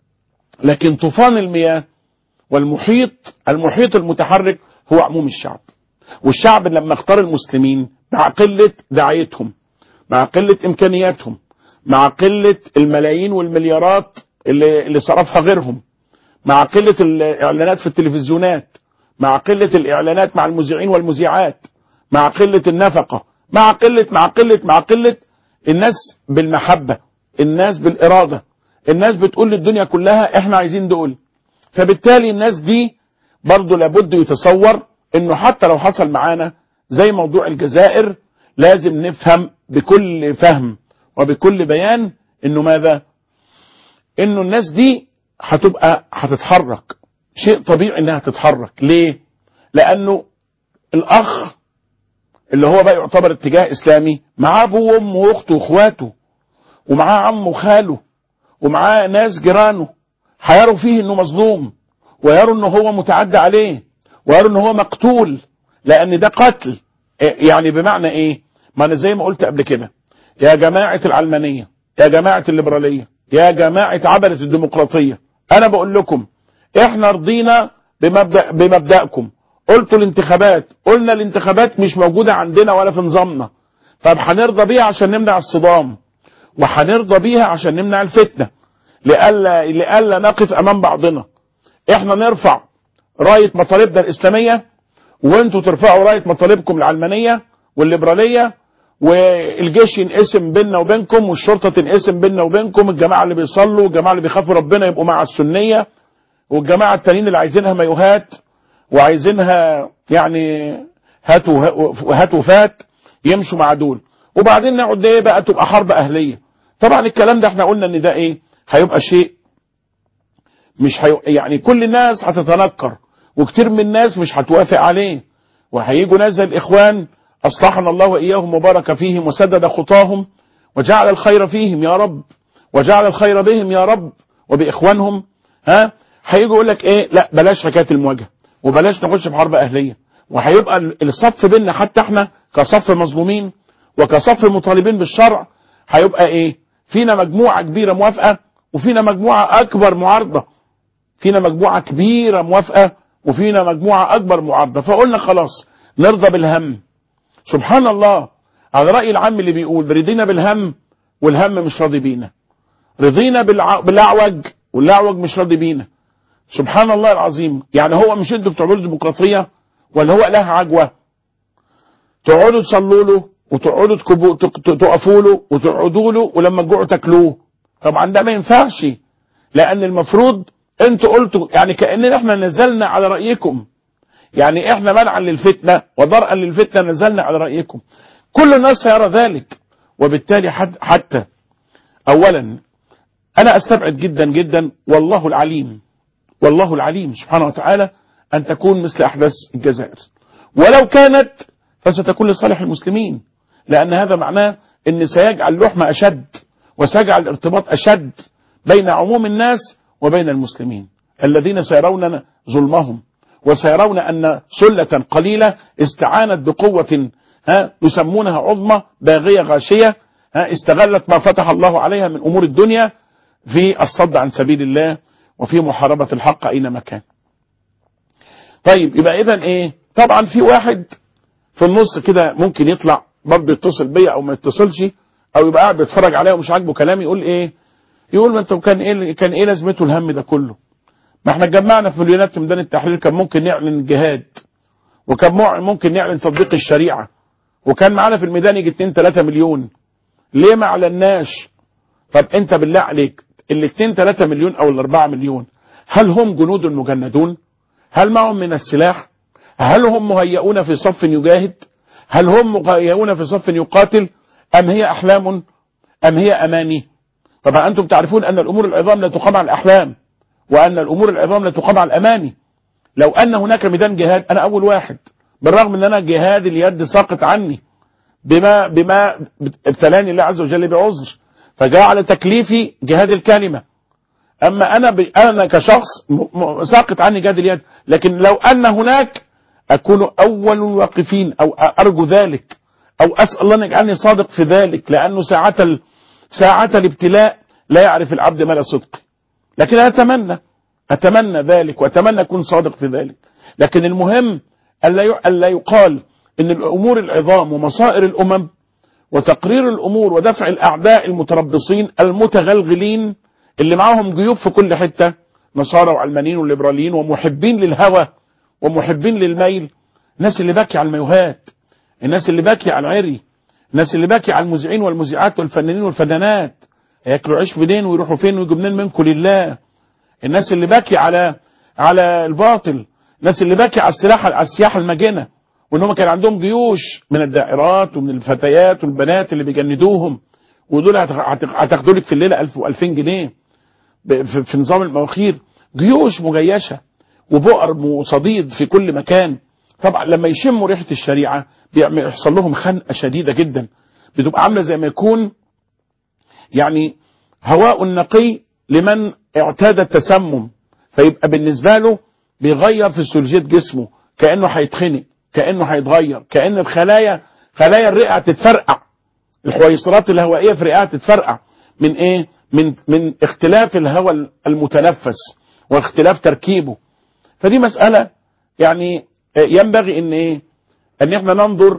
لكن طوفان المياه والمحيط المحيط المتحرك هو عموم الشعب والشعب لما اختار المسلمين مع قلة دعايتهم مع قلة إمكانياتهم مع قلة الملايين والمليارات اللي, اللي صرفها غيرهم مع قلة الإعلانات في التلفزيونات مع قلة الإعلانات مع المذيعين والمذيعات مع قلة النفقة مع قلة مع قلة مع قلة الناس بالمحبة الناس بالإرادة الناس بتقول للدنيا كلها احنا عايزين دول فبالتالي الناس دي برضه لابد يتصور انه حتى لو حصل معانا زي موضوع الجزائر لازم نفهم بكل فهم وبكل بيان انه ماذا انه الناس دي هتبقى هتتحرك شيء طبيعي انها تتحرك ليه لانه الاخ اللي هو بقى يعتبر اتجاه اسلامي معاه ابوه وامه واخته واخواته ومعاه عمه وخاله ومعاه ناس جيرانه هيروا فيه انه مظلوم ويروا انه هو متعدى عليه ويروا انه هو مقتول لان ده قتل يعني بمعنى ايه ما انا زي ما قلت قبل كده يا جماعة العلمانية يا جماعة الليبرالية يا جماعة عبلة الديمقراطية انا بقول لكم احنا رضينا بمبدأ بمبدأكم قلتوا الانتخابات قلنا الانتخابات مش موجودة عندنا ولا في نظامنا طب هنرضى بيها عشان نمنع الصدام وهنرضى بيها عشان نمنع الفتنة لألا لألا نقف أمام بعضنا احنا نرفع راية مطالبنا الإسلامية وانتوا ترفعوا راية مطالبكم العلمانية والليبرالية والجيش ينقسم بيننا وبينكم والشرطة تنقسم بيننا وبينكم الجماعة اللي بيصلوا والجماعة اللي بيخافوا ربنا يبقوا مع السنية والجماعة التانيين اللي عايزينها مايوهات وعايزينها يعني هات وهات وفات يمشوا مع دول وبعدين نقعد ايه بقى تبقى حرب اهليه طبعا الكلام ده احنا قلنا ان ده ايه هيبقى شيء مش هي... يعني كل الناس هتتنكر وكتير من الناس مش هتوافق عليه وهيجوا ناس زي الاخوان اصلحنا الله واياهم وبارك فيهم وسدد خطاهم وجعل الخير فيهم يا رب وجعل الخير بهم يا رب وباخوانهم ها هيجوا يقول لك ايه لا بلاش حكايه المواجهه وبلاش نخش في حرب اهليه وهيبقى الصف بيننا حتى احنا كصف مظلومين وكصف مطالبين بالشرع هيبقى ايه فينا مجموعه كبيره موافقه وفينا مجموعه اكبر معارضه فينا مجموعه كبيره موافقه وفينا مجموعه اكبر معارضه فقلنا خلاص نرضى بالهم سبحان الله على راي العام اللي بيقول رضينا بالهم والهم مش راضي بينا رضينا بالع... بالاعوج والاعوج مش راضي بينا سبحان الله العظيم يعني هو مش انتوا بتعملوا ديمقراطيه ولا هو اله عجوه تقعدوا تصلوا له وتقعدوا تكبوا تقفوا له وتقعدوا له ولما تجوعوا تاكلوه طبعا ده ما ينفعش لان المفروض انتوا قلتوا يعني كاننا احنا نزلنا على رايكم يعني احنا منعا للفتنه وضرءا للفتنه نزلنا على رايكم كل الناس سيرى ذلك وبالتالي حتى اولا انا استبعد جدا جدا والله العليم والله العليم سبحانه وتعالى ان تكون مثل احداث الجزائر ولو كانت فستكون لصالح المسلمين لان هذا معناه ان سيجعل اللحمه اشد وسيجعل الارتباط اشد بين عموم الناس وبين المسلمين الذين سيرون ظلمهم وسيرون ان سله قليله استعانت بقوه ها يسمونها عظمى باغيه غاشيه ها استغلت ما فتح الله عليها من امور الدنيا في الصد عن سبيل الله وفي محاربه الحق اينما كان. طيب يبقى اذا ايه؟ طبعا في واحد في النص كده ممكن يطلع برضه يتصل بيا او ما يتصلش او يبقى قاعد بيتفرج عليا ومش عاجبه كلامي يقول ايه؟ يقول ما انت كان ايه كان ايه لازمته الهم ده كله؟ ما احنا اتجمعنا في مليونات في ميدان التحرير كان ممكن نعلن الجهاد وكان ممكن نعلن تطبيق الشريعه وكان معانا في الميدان يجي 2 3 مليون ليه ما اعلناش؟ طب انت بالله عليك ال 2 3 مليون او ال 4 مليون هل هم جنود مجندون؟ هل معهم من السلاح؟ هل هم مهيئون في صف يجاهد؟ هل هم مهيئون في صف يقاتل؟ أم هي أحلام؟ أم هي أماني؟ طبعا أنتم تعرفون أن الأمور العظام لا تقام على الأحلام وأن الأمور العظام لا تقام على الأماني لو أن هناك ميدان جهاد أنا أول واحد بالرغم أن أنا جهاد اليد ساقط عني بما بما ابتلاني الله عز وجل بعذر فجعل تكليفي جهاد الكلمة أما أنا ب... أنا كشخص م... م... ساقط عني جهاد اليد لكن لو أن هناك أكون أول الواقفين أو أرجو ذلك أو أسأل الله أن يجعلني صادق في ذلك لأنه ساعة ال... ساعة الابتلاء لا يعرف العبد ما لا صدق لكن أتمنى أتمنى ذلك وأتمنى أكون صادق في ذلك لكن المهم ألا ي... ألا يقال إن الأمور العظام ومصائر الأمم وتقرير الأمور ودفع الأعداء المتربصين المتغلغلين اللي معاهم جيوب في كل حتة نصارى وعلمانيين وليبراليين ومحبين للهوى ومحبين للميل الناس اللي باكي على الميوهات الناس اللي باكي على العري الناس اللي باكي على المذيعين والمذيعات والفنانين والفنانات ياكلوا عيش فين ويروحوا فين ويجوا منين منكم لله الناس اللي باكي على على الباطل الناس اللي باكي على السلاح على السياحه المجنه وان هم كان عندهم جيوش من الدائرات ومن الفتيات والبنات اللي بيجندوهم ودول هتاخدوا لك في الليله 1000 و2000 جنيه في نظام المواخير جيوش مجيشه وبؤر وصديد في كل مكان طبعا لما يشموا ريحه الشريعه بيحصل لهم خنقه شديده جدا بتبقى عامله زي ما يكون يعني هواء نقي لمن اعتاد التسمم فيبقى بالنسبه له بيغير في سلوجيه جسمه كانه هيتخنق كانه هيتغير كان الخلايا خلايا الرئه تتفرقع الحويصلات الهوائيه في رئتها تتفرقع من ايه من من اختلاف الهواء المتنفس واختلاف تركيبه فدي مساله يعني ينبغي ان ايه ان احنا ننظر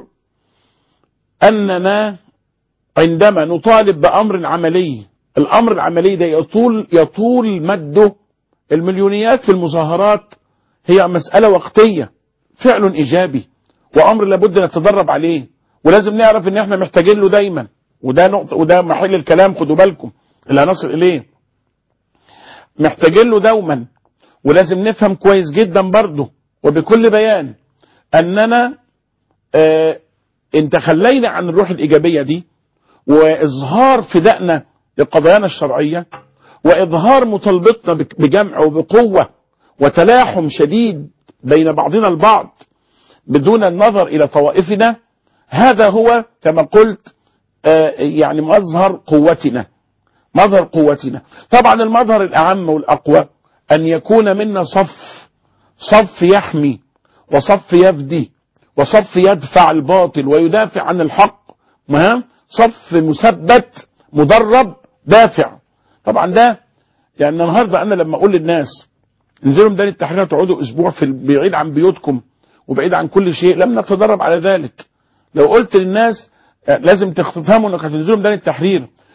اننا عندما نطالب بامر عملي الامر العملي ده يطول يطول مده المليونيات في المظاهرات هي مساله وقتيه فعل ايجابي وامر لابد نتدرب عليه ولازم نعرف ان احنا محتاجين له دايما وده نقطه وده محل الكلام خدوا بالكم اللي هنصل اليه محتاجين له دوما ولازم نفهم كويس جدا برضه وبكل بيان اننا اه ان تخلينا عن الروح الايجابيه دي واظهار فدائنا لقضايانا الشرعيه واظهار مطالبتنا بجمع وبقوه وتلاحم شديد بين بعضنا البعض بدون النظر الى طوائفنا هذا هو كما قلت اه يعني مظهر قوتنا مظهر قوتنا طبعا المظهر الاعم والاقوى ان يكون منا صف صف يحمي وصف يفدي وصف يدفع الباطل ويدافع عن الحق ما صف مثبت مدرب دافع طبعا ده يعني النهارده انا لما اقول للناس انزلوا ميدان التحرير تقعدوا اسبوع في بعيد عن بيوتكم وبعيد عن كل شيء لم نتدرب على ذلك لو قلت للناس لازم تفهموا انك هتنزلوا ميدان التحرير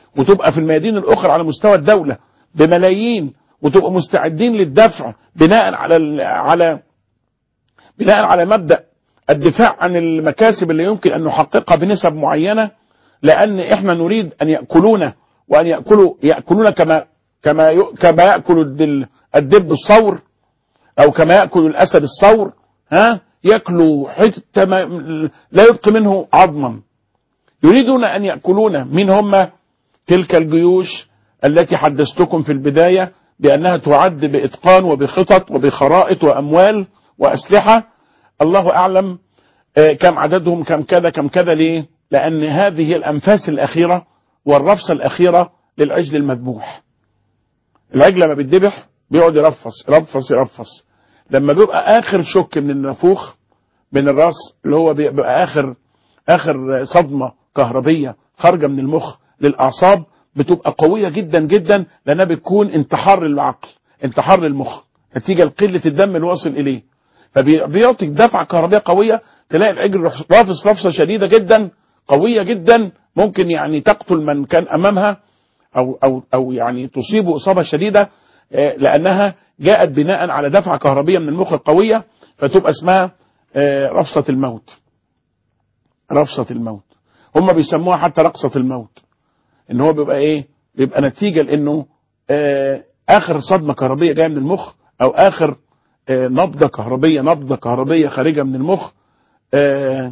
وتبقى في الميادين الاخرى على مستوى الدوله بملايين وتبقى مستعدين للدفع بناء على ال- على بناء على مبدا الدفاع عن المكاسب اللي يمكن ان نحققها بنسب معينه لان احنا نريد ان ياكلونا وان ياكلوا ياكلون كما كما ي- كما ياكل الدل- الدب الصور او كما ياكل الاسد الصور ها ياكلوا حته ما لا يبقي منه عظما يريدون ان ياكلون من هم تلك الجيوش التي حدثتكم في البدايه بانها تعد باتقان وبخطط وبخرائط واموال واسلحه الله اعلم آه، كم عددهم كم كذا كم كذا ليه؟ لان هذه هي الانفاس الاخيره والرفصه الاخيره للعجل المذبوح. العجل لما بيتذبح بيقعد يرفص يرفص يرفص لما بيبقى اخر شك من النافوخ من الراس اللي هو بيبقى اخر اخر صدمه كهربيه خارجه من المخ للاعصاب بتبقى قويه جدا جدا لانها بتكون انتحار للعقل انتحار للمخ نتيجه لقله الدم اللي واصل اليه فبيعطي دفعه كهربيه قويه تلاقي العجل يروح رافس رفسه شديده جدا قويه جدا ممكن يعني تقتل من كان امامها او او او يعني تصيبه اصابه شديده آه، لانها جاءت بناء على دفعه كهربيه من المخ القويه فتبقى اسمها آه، رفصه الموت رفصه الموت هم بيسموها حتى رقصه الموت ان هو بيبقى ايه بيبقى نتيجه لانه آه، اخر صدمه كهربيه جايه من المخ او اخر آه، نبضه كهربيه نبضه كهربيه خارجه من المخ آه،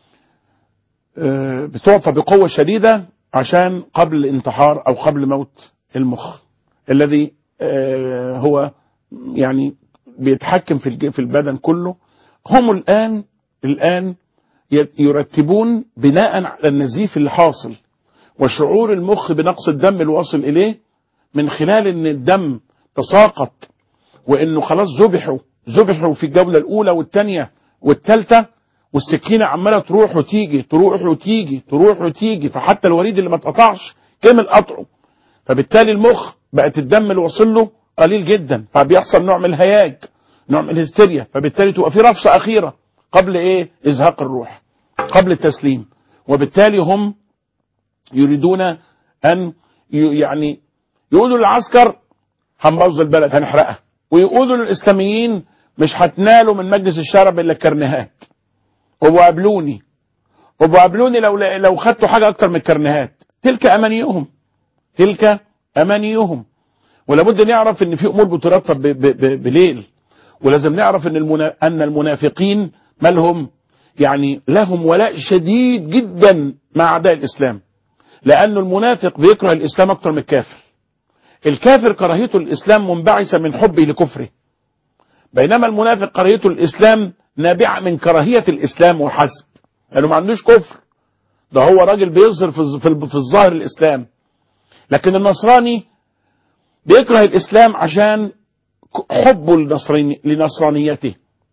آه، بتعطى بقوه شديده عشان قبل الانتحار او قبل موت المخ الذي آه، هو يعني بيتحكم في الج- في البدن كله هم الان الان ي- يرتبون بناء على النزيف اللي حاصل وشعور المخ بنقص الدم الواصل اليه من خلال ان الدم تساقط وانه خلاص ذبحوا ذبحوا في الجوله الاولى والثانيه والثالثه والسكينه عماله تروح وتيجي تروح وتيجي تروح وتيجي فحتى الوريد اللي ما اتقطعش كمل قطعه فبالتالي المخ بقت الدم اللي وصل له قليل جدا فبيحصل نوع من الهياج نوع من الهستيريا فبالتالي تبقى في رفصه اخيره قبل ايه ازهاق الروح قبل التسليم وبالتالي هم يريدون ان ي- يعني يقولوا للعسكر هنبوظ البلد هنحرقها ويقولوا للاسلاميين مش هتنالوا من مجلس الشعب الا الكرنيهات وابقوا قابلوني وابقوا قابلوني لو لو خدتوا حاجه اكتر من الكرنيهات تلك امانيهم تلك امانيهم ولابد نعرف ان في امور بترتب ب- ب- ب- بليل ولازم نعرف ان المنا... ان المنافقين مالهم يعني لهم ولاء شديد جدا مع اعداء الاسلام لأن المنافق بيكره الإسلام أكتر من الكافر الكافر كراهيته الإسلام منبعثة من حبه لكفره بينما المنافق كراهيته الإسلام نابعة من كراهية الإسلام وحسب لأنه ما عندوش كفر ده هو راجل بيظهر في الظ- في الب- في الظاهر الإسلام لكن النصراني بيكره الإسلام عشان ك- حبه لنصراني- لنصرانيته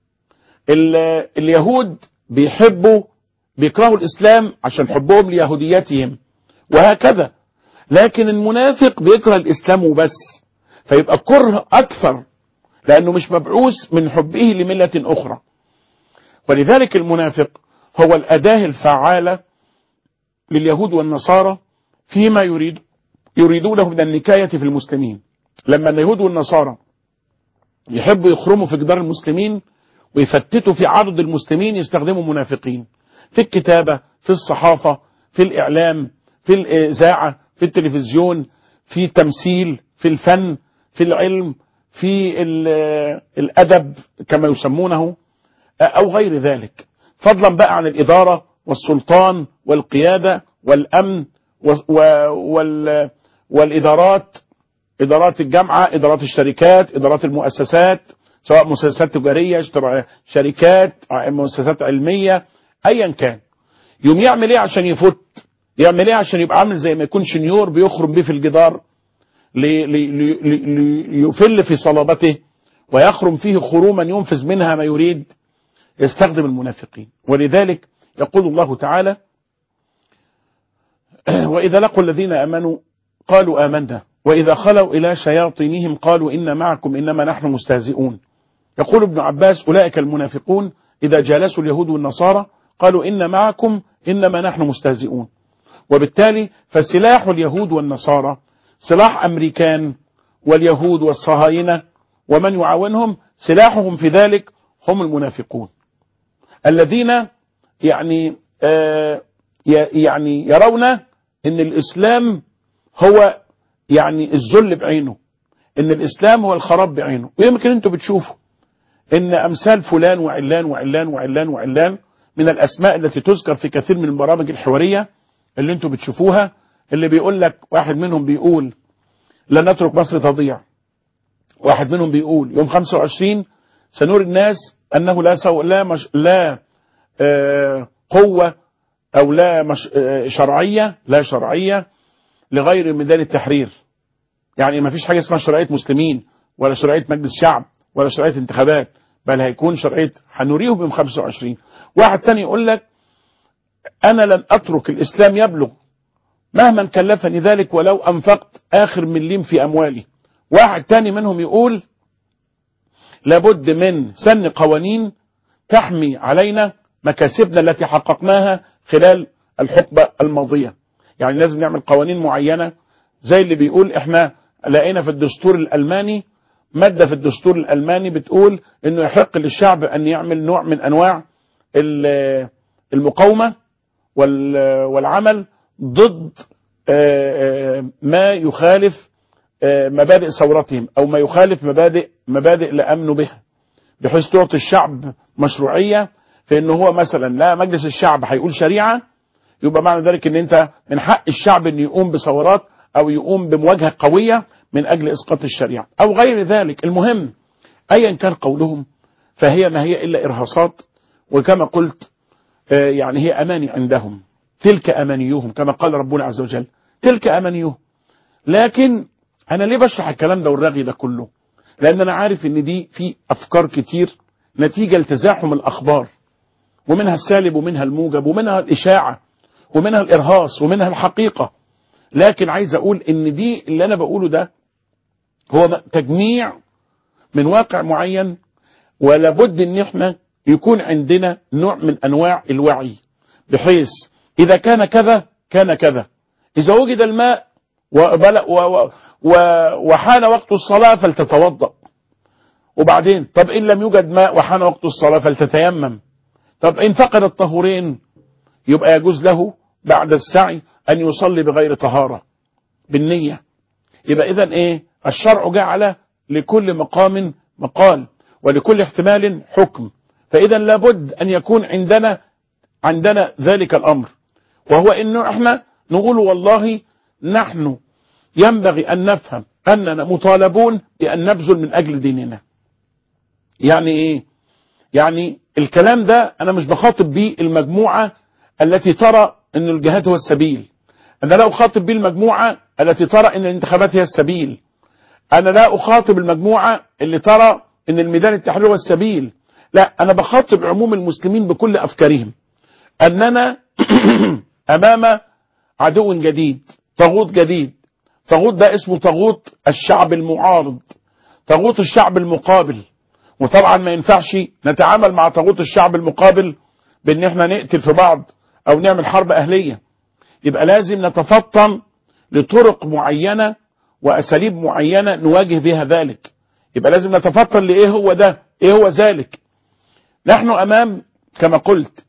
ال- اليهود بيحبوا بيكرهوا الإسلام عشان حبهم ليهوديتهم وهكذا لكن المنافق بيكره الإسلام وبس فيبقى كره أكثر لأنه مش مبعوث من حبه لملة أخرى ولذلك المنافق هو الأداة الفعالة لليهود والنصارى فيما يريد يريدونه من النكاية في المسلمين لما اليهود والنصارى يحبوا يخرموا في جدار المسلمين ويفتتوا في عدد المسلمين يستخدموا منافقين في الكتابة في الصحافة في الإعلام في الإذاعة في التلفزيون في التمثيل في الفن في العلم في ال- الأدب كما يسمونه أو غير ذلك فضلا بقى عن الإدارة والسلطان والقيادة والأمن و- و- وال- والإدارات إدارات الجامعة إدارات الشركات إدارات المؤسسات سواء مؤسسات تجارية اشترا- شركات مؤسسات علمية أيا كان يوم يعمل إيه عشان يفوت يعمل إيه عشان يبقى عامل زي ما يكون شنيور بيخرم بيه في الجدار لي- لي- لي- لي- ليفل في صلابته ويخرم فيه خروما ينفذ منها ما يريد يستخدم المنافقين ولذلك يقول الله تعالى وإذا لقوا الذين آمنوا قالوا آمنا وإذا خلوا إلى شياطينهم قالوا إن معكم إنما نحن مستهزئون يقول ابن عباس أولئك المنافقون إذا جالسوا اليهود والنصارى قالوا إن معكم إنما نحن مستهزئون وبالتالي فسلاح اليهود والنصارى سلاح أمريكان واليهود والصهاينة ومن يعاونهم سلاحهم في ذلك هم المنافقون الذين يعني آه يعني يرون ان الاسلام هو يعني الذل بعينه ان الاسلام هو الخراب بعينه ويمكن انتم بتشوفوا ان امثال فلان وعلان وعلان وعلان وعلان من الاسماء التي تذكر في كثير من البرامج الحواريه اللي انتم بتشوفوها اللي بيقول لك واحد منهم بيقول لا نترك مصر تضيع واحد منهم بيقول يوم 25 سنور الناس انه لا سو لا مش لا آه قوه او لا مش آه شرعيه لا شرعيه لغير ميدان التحرير يعني ما فيش حاجه اسمها شرعيه مسلمين ولا شرعيه مجلس شعب ولا شرعيه انتخابات بل هيكون شرعيه هنريهم يوم 25 واحد تاني يقول لك انا لن اترك الاسلام يبلغ مهما كلفني ذلك ولو انفقت اخر مليم في اموالي واحد تاني منهم يقول لابد من سن قوانين تحمي علينا مكاسبنا التي حققناها خلال الحقبة الماضية يعني لازم نعمل قوانين معينة زي اللي بيقول احنا لقينا في الدستور الألماني مادة في الدستور الألماني بتقول انه يحق للشعب ان يعمل نوع من انواع المقاومة والعمل ضد ما يخالف مبادئ ثورتهم او ما يخالف مبادئ مبادئ لا امنوا بها بحيث تعطي الشعب مشروعيه في انه هو مثلا لا مجلس الشعب هيقول شريعه يبقى معنى ذلك ان انت من حق الشعب انه يقوم بثورات او يقوم بمواجهه قويه من اجل اسقاط الشريعه او غير ذلك المهم ايا كان قولهم فهي ما هي الا ارهاصات وكما قلت يعني هي اماني عندهم تلك امانيهم كما قال ربنا عز وجل تلك امانيهم لكن انا ليه بشرح الكلام ده والرغي ده كله لان انا عارف ان دي في افكار كتير نتيجة لتزاحم الاخبار ومنها السالب ومنها الموجب ومنها الاشاعة ومنها الارهاص ومنها الحقيقة لكن عايز اقول ان دي اللي انا بقوله ده هو تجميع من واقع معين ولابد ان احنا يكون عندنا نوع من انواع الوعي بحيث اذا كان كذا كان كذا اذا وجد الماء و وحان وقت الصلاة فلتتوضأ وبعدين طب إن لم يوجد ماء وحان وقت الصلاة فلتتيمم طب إن فقد الطهورين يبقى يجوز له بعد السعي أن يصلي بغير طهارة بالنية يبقى إذا إيه الشرع جعل لكل مقام مقال ولكل احتمال حكم فإذا لابد أن يكون عندنا عندنا ذلك الأمر وهو إنه إحنا نقول والله نحن ينبغي أن نفهم أننا مطالبون بأن نبذل من أجل ديننا يعني إيه يعني الكلام ده أنا مش بخاطب بيه المجموعة التي ترى أن الجهاد هو السبيل أنا لا أخاطب بيه المجموعة التي ترى أن الانتخابات هي السبيل أنا لا أخاطب المجموعة اللي ترى أن الميدان التحرير هو السبيل لا أنا بخاطب عموم المسلمين بكل أفكارهم أننا أمام عدو جديد طاغوت جديد طاغوت ده اسمه طاغوت الشعب المعارض طاغوت الشعب المقابل وطبعا ما ينفعش نتعامل مع طاغوت الشعب المقابل بان احنا نقتل في بعض او نعمل حرب اهلية يبقى لازم نتفطن لطرق معينة واساليب معينة نواجه بها ذلك يبقى لازم نتفطن لايه هو ده ايه هو ذلك نحن امام كما قلت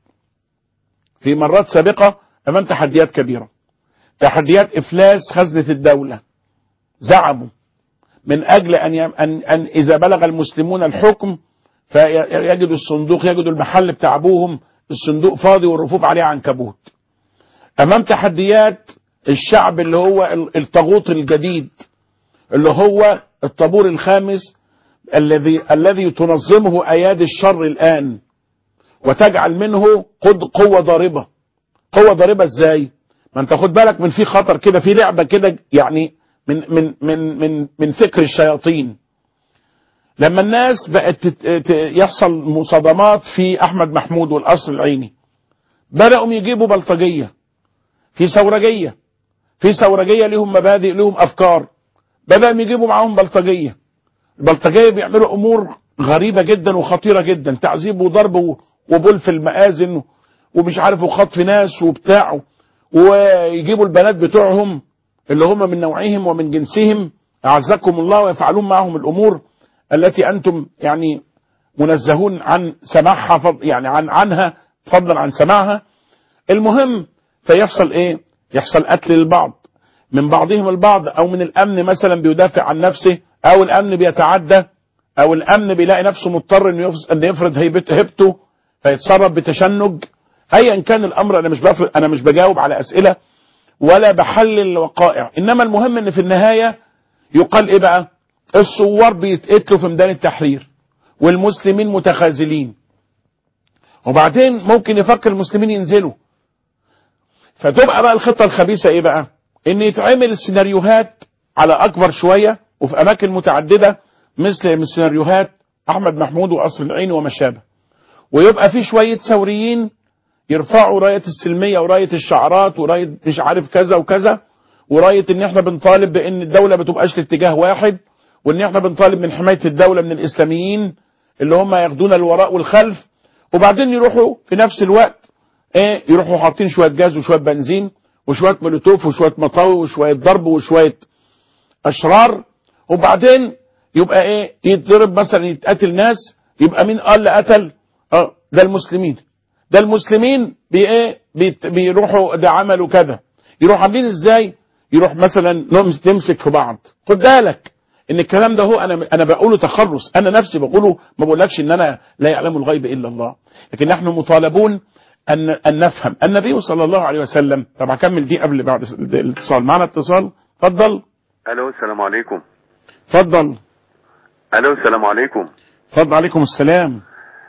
في مرات سابقة امام تحديات كبيرة تحديات افلاس خزنة الدولة زعموا من اجل ان, يم أن, أن اذا بلغ المسلمون الحكم فيجدوا الصندوق يجدوا المحل بتاع ابوهم الصندوق فاضي والرفوف عليه عنكبوت امام تحديات الشعب اللي هو الطاغوت الجديد اللي هو الطابور الخامس الذي الذي تنظمه ايادي الشر الان وتجعل منه قد قوة ضاربة قوة ضاربة ازاي ما انت خد بالك من في خطر كده في لعبة كده يعني من من من من من فكر الشياطين لما الناس بقت يحصل مصادمات في احمد محمود والقصر العيني بدأوا يجيبوا بلطجية في ثورجية في ثورجية لهم مبادئ لهم افكار بدأوا يجيبوا معاهم بلطجية البلطجية بيعملوا امور غريبة جدا وخطيرة جدا تعذيب وضرب وبول في المآذن ومش عارف وخطف ناس وبتاع ويجيبوا البنات بتوعهم اللي هم من نوعهم ومن جنسهم أعزكم الله ويفعلون معهم الأمور التي أنتم يعني منزهون عن سماعها فض يعني عن عنها فضلا عن سماعها المهم فيحصل ايه يحصل قتل للبعض من بعضهم البعض او من الامن مثلا بيدافع عن نفسه او الامن بيتعدى او الامن بيلاقي نفسه مضطر انه يفس- انه يفرض هيبت- هيبته فيتصرف بتشنج ايا كان الامر انا مش بفرض انا مش بجاوب على اسئله ولا بحلل الوقائع انما المهم ان في النهايه يقال ايه بقى الثوار بيتقتلوا في ميدان التحرير والمسلمين متخاذلين وبعدين ممكن يفكر المسلمين ينزلوا فتبقى بقى الخطة الخبيثة ايه بقى ان يتعمل السيناريوهات على اكبر شوية وفي اماكن متعددة مثل سيناريوهات احمد محمود وقصر العين وما شابه ويبقى في شوية ثوريين يرفعوا راية السلمية وراية الشعارات وراية مش عارف كذا وكذا وراية ان احنا بنطالب بان الدولة ما تبقاش لاتجاه واحد وان احنا بنطالب من حماية الدولة من الاسلاميين اللي هم ياخدون الوراء والخلف وبعدين يروحوا في نفس الوقت ايه يروحوا حاطين شوية جاز وشوية بنزين وشوية مولوتوف وشوية مطاوي وشوية ضرب وشوية اشرار وبعدين يبقى ايه يتضرب مثلا يتقتل ناس يبقى مين قال اللي قتل اه ده المسلمين ده المسلمين بي ايه بيت- بيروحوا ده عملوا كذا يروحوا عاملين ازاي يروح مثلا نمس- نمسك في بعض خد بالك ان الكلام ده هو انا انا بقوله تخرص انا نفسي بقوله ما بقولكش ان انا لا يعلم الغيب الا الله لكن نحن مطالبون ان ان نفهم النبي صلى الله عليه وسلم طب هكمل دي قبل بعد الاتصال معنا اتصال اتفضل الو السلام عليكم اتفضل الو السلام عليكم اتفضل عليكم السلام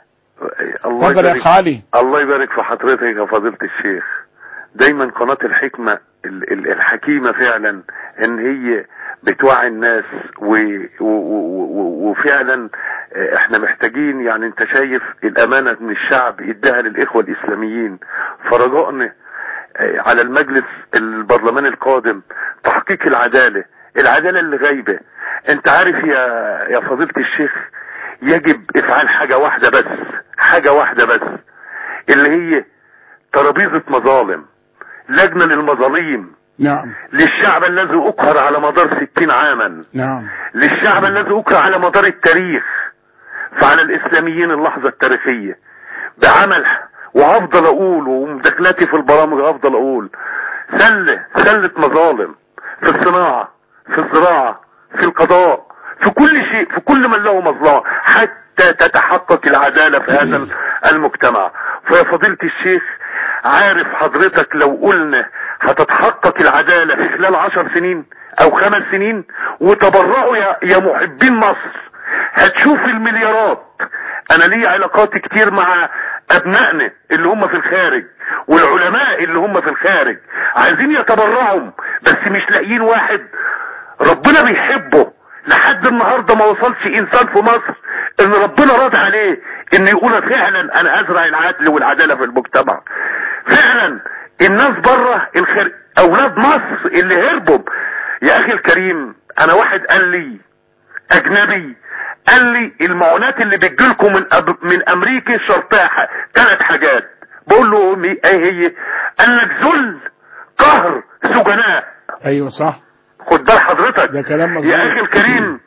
الله اتفضل يا يبارك اخ علي الله يبارك في حضرتك يا فضيلة الشيخ دايما قناة الحكمة ال- ال- الحكيمة فعلا ان هي بتوعي الناس و و و و وفعلا آه، احنا محتاجين يعني انت شايف الامانة من الشعب اداها للاخوة الاسلاميين فرجائنا آه، على المجلس البرلمان القادم تحقيق العدالة العدالة اللي غايبة انت عارف يا يا فضيلة الشيخ يجب افعال حاجة واحدة بس حاجة واحدة بس اللي هي ترابيزة مظالم لجنة للمظالم نعم للشعب الذي أقهر على مدار ستين عاما نعم للشعب الذي أقهر على مدار التاريخ فعلى الإسلاميين اللحظة التاريخية بعمل وهفضل أقول ومداخلاتي في البرامج هفضل أقول سلة سلة مظالم في الصناعة في الزراعة في القضاء في كل شيء في كل من له مظلمة حتى تتحقق العدالة في هذا المجتمع فيا فضيلة الشيخ عارف حضرتك لو قلنا هتتحقق العدالة في خلال عشر سنين او خمس سنين وتبرعوا يا, يا محبين مصر هتشوف المليارات انا لي علاقات كتير مع ابنائنا اللي هم في الخارج والعلماء اللي هم في الخارج عايزين يتبرعوا بس مش لاقيين واحد ربنا بيحبه لحد النهارده ما وصلش انسان في مصر ان ربنا راضي عليه ان يقول فعلا انا ازرع العدل والعداله في المجتمع فعلا الناس بره الخارج اولاد مصر اللي هربوا يا اخي الكريم انا واحد قال لي اجنبي قال لي المعونات اللي بتجيلكم من أب... من امريكا شرطها ثلاث حاجات بقول له امي ايه هي قال لك ذل قهر سجناء ايوه صح خد بال حضرتك ده كلام مظبوط. يا اخي الكريم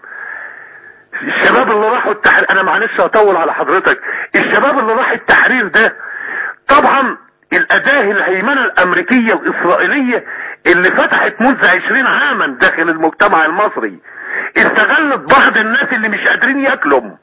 الشباب اللي راحوا التحرير انا معلش هطول على حضرتك الشباب اللي راح التحرير ده طبعا الاداه الهيمنه الامريكيه الاسرائيليه اللي فتحت منذ عشرين عاما داخل المجتمع المصري استغلت بعض الناس اللي مش قادرين ياكلوا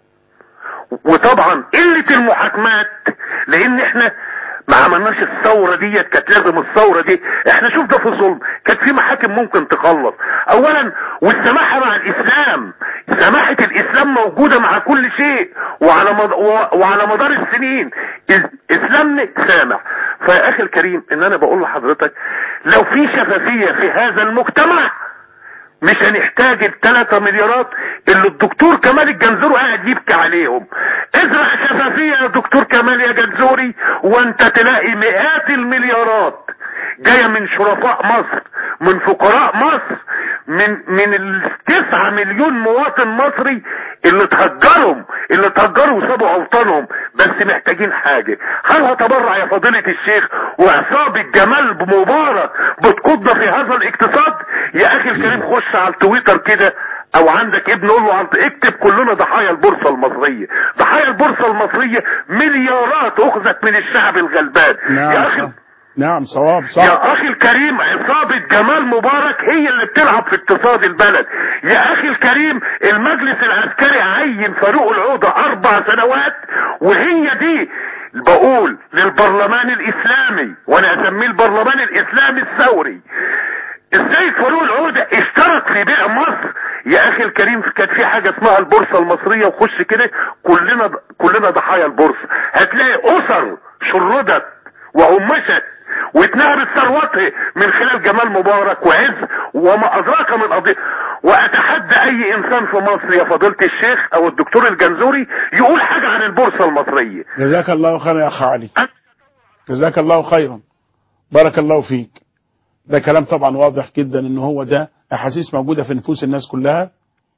وطبعا قله المحاكمات لان احنا ما عملناش الثورة ديت كانت لازم الثورة دي احنا شوف ده في ظلم كانت في محاكم ممكن تخلص اولا والسماحة مع الاسلام سماحة الاسلام موجودة مع كل شيء وعلى مد... و- وعلى مدار السنين إس- اسلامنا سامح فيا اخي الكريم ان انا بقول لحضرتك لو في شفافية في هذا المجتمع مش هنحتاج الثلاثة مليارات اللي الدكتور كمال الجنزوري قاعد يبكي عليهم ازرع شفافية يا دكتور كمال يا جنزوري وانت تلاقي مئات المليارات جاية من شرفاء مصر من فقراء مصر من من التسعة مليون مواطن مصري اللي تهجرهم اللي تهجروا وسابوا اوطانهم بس محتاجين حاجة هل هتبرع يا فضيلة الشيخ وعصابة جمال مبارك بتقودنا في هذا الاقتصاد يا اخي الكريم خش على التويتر كده او عندك ابن قول له عن- اكتب كلنا ضحايا البورصة المصرية ضحايا البورصة المصرية مليارات اخذت من الشعب الغلبان يا اخي نعم نعم صواب صح يا اخي الكريم عصابة جمال مبارك هي اللي بتلعب في اقتصاد البلد يا اخي الكريم المجلس العسكري عين فاروق العودة اربع سنوات وهي دي بقول للبرلمان الاسلامي وانا اسميه البرلمان الاسلامي الثوري السيد فاروق العودة اشترك في بيع مصر يا اخي الكريم كانت في حاجة اسمها البورصة المصرية وخش كده كلنا كلنا ضحايا البورصة هتلاقي اسر شردت وهمشت واتنهبت ثروته من خلال جمال مبارك وعز وما ادراك من قضيه واتحدى اي انسان في مصر يا فضيله الشيخ او الدكتور الجنزوري يقول حاجه عن البورصه المصريه جزاك الله خيرا يا اخ علي جزاك الله خيرا بارك الله فيك ده كلام طبعا واضح جدا ان هو ده احاسيس موجوده في نفوس الناس كلها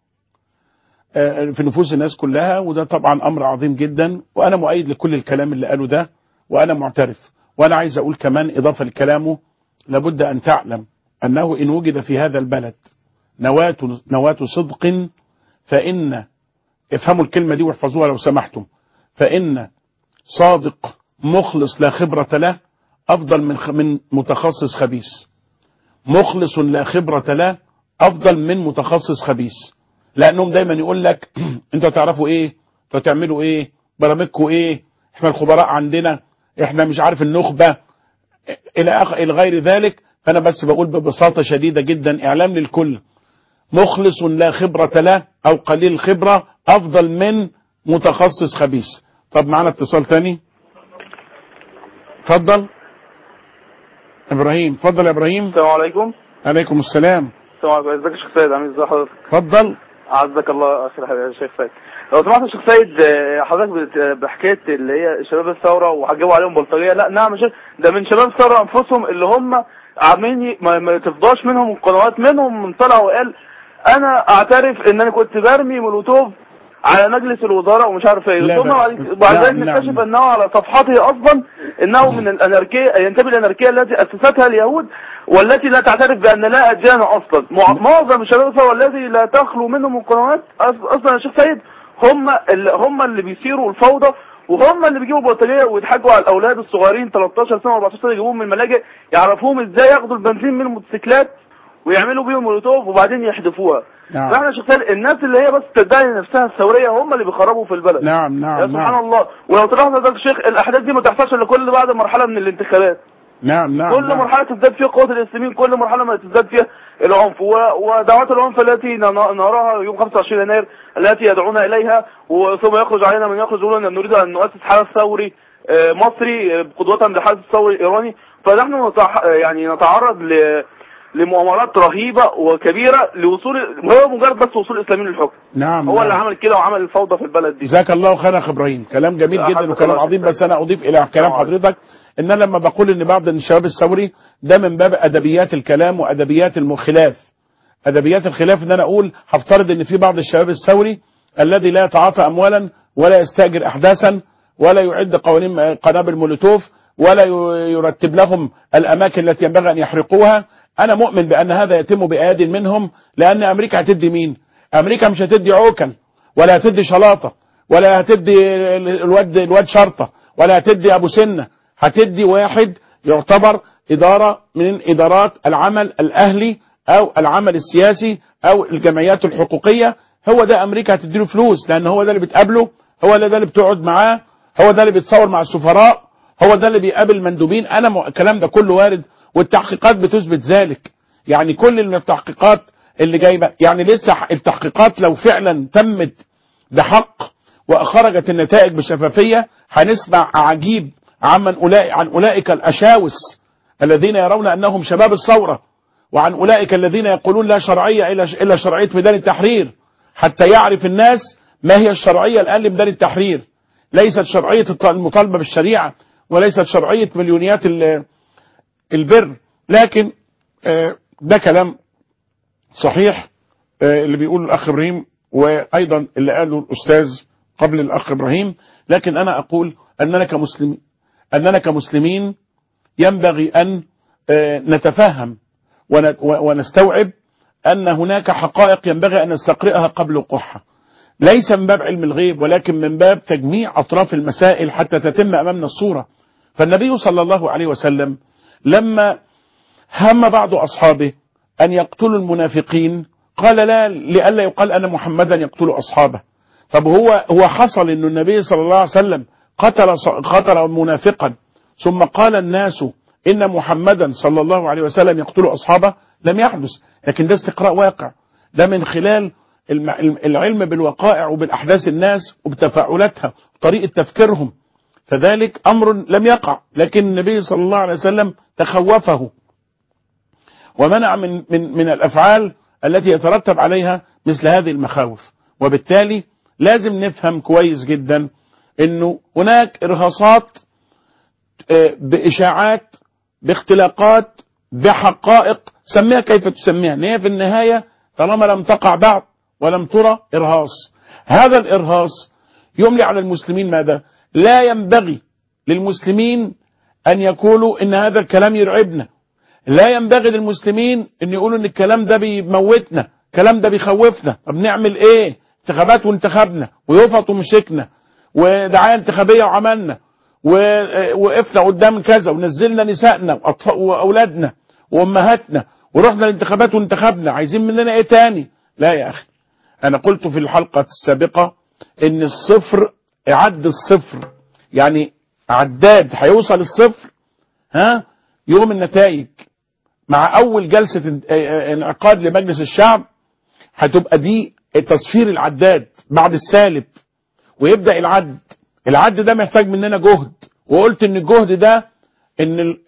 آه، في نفوس الناس كلها وده طبعا امر عظيم جدا وانا مؤيد لكل الكلام اللي قاله ده وانا معترف وانا عايز اقول كمان اضافه لكلامه لابد ان تعلم انه ان وجد في هذا البلد نواة نواة صدق فان افهموا الكلمه دي واحفظوها لو سمحتم فان صادق مخلص لا خبرة له أفضل من خ- من متخصص خبيث مخلص لا خبرة له أفضل من متخصص خبيث لأنهم دايما يقول لك أنتوا تعرفوا إيه أنتوا تعملوا إيه برامجكم إيه إحنا الخبراء عندنا إحنا مش عارف النخبة إلى أخ... إلى غير ذلك فأنا بس بقول ببساطة شديدة جدا إعلام للكل مخلص لا خبرة له أو قليل خبرة أفضل من متخصص خبيث طب معانا اتصال تاني اتفضل ابراهيم اتفضل يا ابراهيم السلام عليكم عليكم السلام السلام عليكم ازيك يا شيخ سيد عامل ازي حضرتك اتفضل عزك الله اخي الحبيب يا شيخ سيد لو سمحت يا شيخ سيد آه، حضرتك بت- بحكايه اللي هي شباب الثوره وهتجيبوا عليهم بلطجيه لا نعم يا شيخ ده من شباب الثوره انفسهم اللي هم عاملين ي- ما, ما تفضاش منهم القنوات منهم من طلع وقال انا اعترف ان انا كنت برمي مولوتوف على مجلس الوزراء ومش عارف ايه لا ثم بأس. بعد بعد نعم، ذلك نعم. نكتشف انه على صفحته اصلا انه من الاناركيه ينتمي الاناركيه التي اسستها اليهود والتي لا تعترف بان لا اديان اصلا مع- معظم الشباب الثوره الذي لا تخلو منهم القنوات أص- اصلا يا شيخ سيد هم اللي هم اللي بيثيروا الفوضى وهم اللي بيجيبوا بطاريه ويضحكوا على الاولاد الصغيرين 13 سنه و14 سنه يجيبوهم من الملاجئ يعرفوهم ازاي ياخدوا البنزين من الموتوسيكلات ويعملوا بيهم مولوتوف وبعدين يحدفوها نعم. فاحنا يا شيخ سيد الناس اللي هي بس تدعي نفسها الثوريه هم اللي بيخربوا في البلد نعم يا نعم سبحان نعم الله ولو تلاحظ يا شيخ الاحداث دي ما تحصلش الا كل بعد مرحله من الانتخابات نعم نعم كل نعم. مرحله تزداد فيها قوه الاسلاميين كل مرحله ما تزداد فيها العنف و- ودعوات العنف التي ن- نراها يوم 25 يناير التي يدعون اليها وثم يخرج علينا من يخرج يقول ان نريد ان نؤسس حدث ثوري آه، مصري آه، قدوه لحدث ثوري ايراني فنحن نتع- يعني نتعرض ل لمؤامرات رهيبه وكبيره لوصول هو مجرد بس وصول الاسلاميين للحكم نعم هو اللي نعم. عمل كده وعمل الفوضى في البلد دي جزاك الله خيرا يا اخ ابراهيم كلام جميل حفظك جدا وكلام الله عظيم يحفظك. بس انا اضيف الى كلام نعم. حضرتك ان انا لما بقول ان بعض الشباب الثوري ده من باب ادبيات الكلام وادبيات الخلاف ادبيات الخلاف ان انا اقول هفترض ان في بعض الشباب الثوري الذي لا يتعاطى اموالا ولا يستاجر احداثا ولا يعد قوانين قنابل مولوتوف ولا ي- يرتب لهم الاماكن التي ينبغي ان يحرقوها انا مؤمن بان هذا يتم باياد منهم لان امريكا هتدي مين امريكا مش هتدي عوكل ولا هتدي شلاطه ولا هتدي الواد الواد شرطه ولا هتدي ابو سنه هتدي واحد يعتبر اداره من ادارات العمل الاهلي او العمل السياسي او الجمعيات الحقوقيه هو ده امريكا هتديله فلوس لان هو ده اللي بتقابله هو ده اللي بتقعد معاه هو ده اللي بيتصور مع السفراء هو ده اللي بيقابل مندوبين انا م... الكلام ده كله وارد والتحقيقات بتثبت ذلك يعني كل من التحقيقات اللي جايبه يعني لسه ح- التحقيقات لو فعلا تمت بحق وخرجت النتائج بشفافيه هنسمع عجيب عمن أولئك عن اولئك الاشاوس الذين يرون انهم شباب الثوره وعن اولئك الذين يقولون لا شرعيه الا الا شرعيه ميدان التحرير حتى يعرف الناس ما هي الشرعيه الان لميدان التحرير ليست شرعيه الط- المطالبه بالشريعه وليست شرعيه مليونيات ال- البر لكن آه، ده كلام صحيح آه، اللي بيقوله الأخ إبراهيم وأيضا اللي قاله الأستاذ قبل الأخ إبراهيم لكن أنا أقول أننا كمسلمين أننا كمسلمين ينبغي أن آه، نتفهم ون- ونستوعب أن هناك حقائق ينبغي أن نستقرئها قبل وقوعها ليس من باب علم الغيب ولكن من باب تجميع أطراف المسائل حتى تتم أمامنا الصورة فالنبي صلى الله عليه وسلم لما هم بعض أصحابه أن يقتلوا المنافقين قال لا لئلا يقال أن محمدا يقتل أصحابه طب هو هو حصل أن النبي صلى الله عليه وسلم قتل قتل منافقا ثم قال الناس إن محمدا صلى الله عليه وسلم يقتل أصحابه لم يحدث لكن ده استقراء واقع ده من خلال الم- العلم بالوقائع وبالأحداث الناس وبتفاعلاتها وطريقة تفكيرهم فذلك أمر لم يقع لكن النبي صلى الله عليه وسلم تخوفه ومنع من, من, من الأفعال التي يترتب عليها مثل هذه المخاوف وبالتالي لازم نفهم كويس جدا انه هناك ارهاصات آه، باشاعات باختلاقات بحقائق سميها كيف تسميها ان هي في النهايه طالما لم تقع بعد ولم ترى ارهاص هذا الارهاص يملي على المسلمين ماذا لا ينبغي للمسلمين ان يقولوا ان هذا الكلام يرعبنا لا ينبغي للمسلمين ان يقولوا ان الكلام ده بيموتنا الكلام ده بيخوفنا طب نعمل ايه انتخابات وانتخبنا ويفط ومسكنا ودعايه انتخابيه وعملنا ووقفنا قدام كذا ونزلنا نسائنا وأطفال واولادنا وامهاتنا ورحنا الانتخابات وانتخبنا عايزين مننا ايه تاني لا يا اخي انا قلت في الحلقه السابقه ان الصفر اعد الصفر يعني عداد هيوصل الصفر ها يوم النتائج مع اول جلسه ان- اه- انعقاد لمجلس الشعب هتبقى دي تصفير العداد بعد السالب ويبدا العد العد ده محتاج مننا جهد وقلت ان الجهد ده ان ال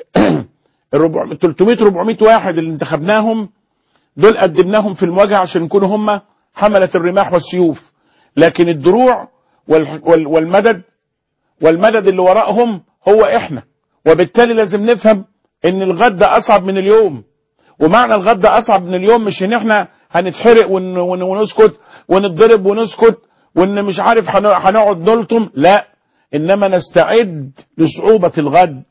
الربع- 300 400 واحد اللي انتخبناهم دول قدمناهم في المواجهه عشان يكونوا هم حمله الرماح والسيوف لكن الدروع وال- وال- والمدد والمدد اللي وراءهم هو احنا وبالتالي لازم نفهم ان الغد ده اصعب من اليوم ومعنى الغد ده اصعب من اليوم مش ان احنا هنتحرق ون ون ونسكت ونتضرب ونسكت وان مش عارف هن- هنقعد نلطم لا انما نستعد لصعوبة الغد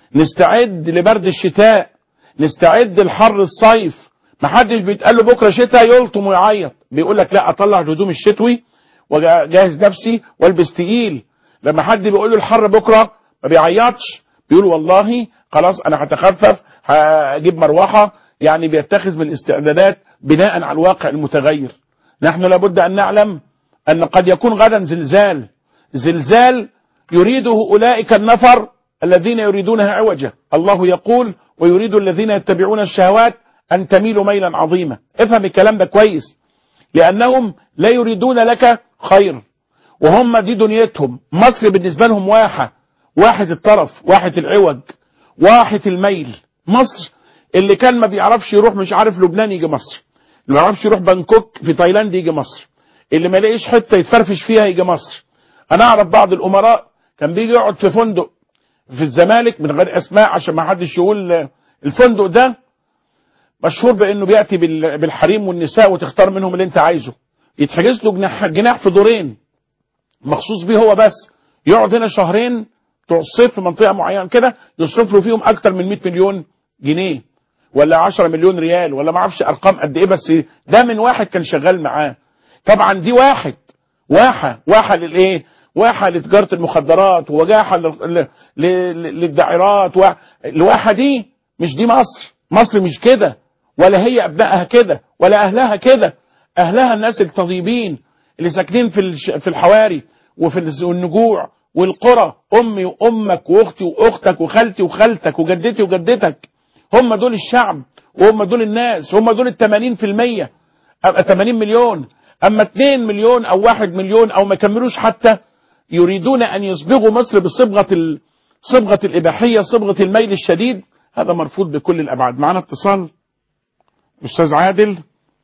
نستعد لبرد الشتاء نستعد لحر الصيف محدش بيتقال له بكره شتاء يلطم ويعيط بيقول لك لا اطلع الهدوم الشتوي واجهز نفسي والبس تقيل لما حد بيقول له الحر بكره ما بيعيطش بيقول والله خلاص انا هتخفف هجيب مروحه يعني بيتخذ من الاستعدادات بناء على الواقع المتغير نحن لابد ان نعلم ان قد يكون غدا زلزال زلزال يريده اولئك النفر الذين يريدونها عوجا الله يقول ويريد الذين يتبعون الشهوات ان تميلوا ميلا عظيما افهم الكلام ده كويس لانهم لا يريدون لك خير وهم دي دنيتهم مصر بالنسبة لهم واحة واحة الطرف واحة العوج واحة الميل مصر اللي كان ما بيعرفش يروح مش عارف لبنان يجي مصر اللي ما يعرفش يروح بانكوك في تايلاند يجي مصر اللي ما يلاقيش حته يتفرفش فيها يجي مصر انا اعرف بعض الامراء كان بيجي يقعد في فندق في الزمالك من غير اسماء عشان ما حدش يقول آه، الفندق ده مشهور بانه بياتي بال- بالحريم والنساء وتختار منهم اللي انت عايزه يتحجز له جناح جناح في دورين مخصوص بيه هو بس يقعد هنا شهرين بتوع الصيف في منطقه معينه كده يصرف له فيهم اكتر من 100 مليون جنيه ولا 10 مليون ريال ولا ما اعرفش ارقام قد ايه بس ده من واحد كان شغال معاه طبعا دي واحد واحه واحه للايه واحه لتجاره المخدرات وواحه لل- ل- ل- للدائرات و- الواحه دي مش دي مصر مصر مش كده ولا هي ابنائها كده ولا اهلها كده اهلها الناس الطيبين اللي ساكنين في الش- في الحواري وفي الز- النجوع والقرى امي وامك واختي واختك وخالتي وخالتك وجدتي وجدتك هم دول الشعب وهم دول الناس هم دول ال 80% أبقى 80 مليون اما 2 مليون او 1 مليون او ما يكملوش حتى يريدون ان يصبغوا مصر بصبغه ال... صبغه الاباحيه صبغه الميل الشديد هذا مرفوض بكل الابعاد معنا اتصال استاذ عادل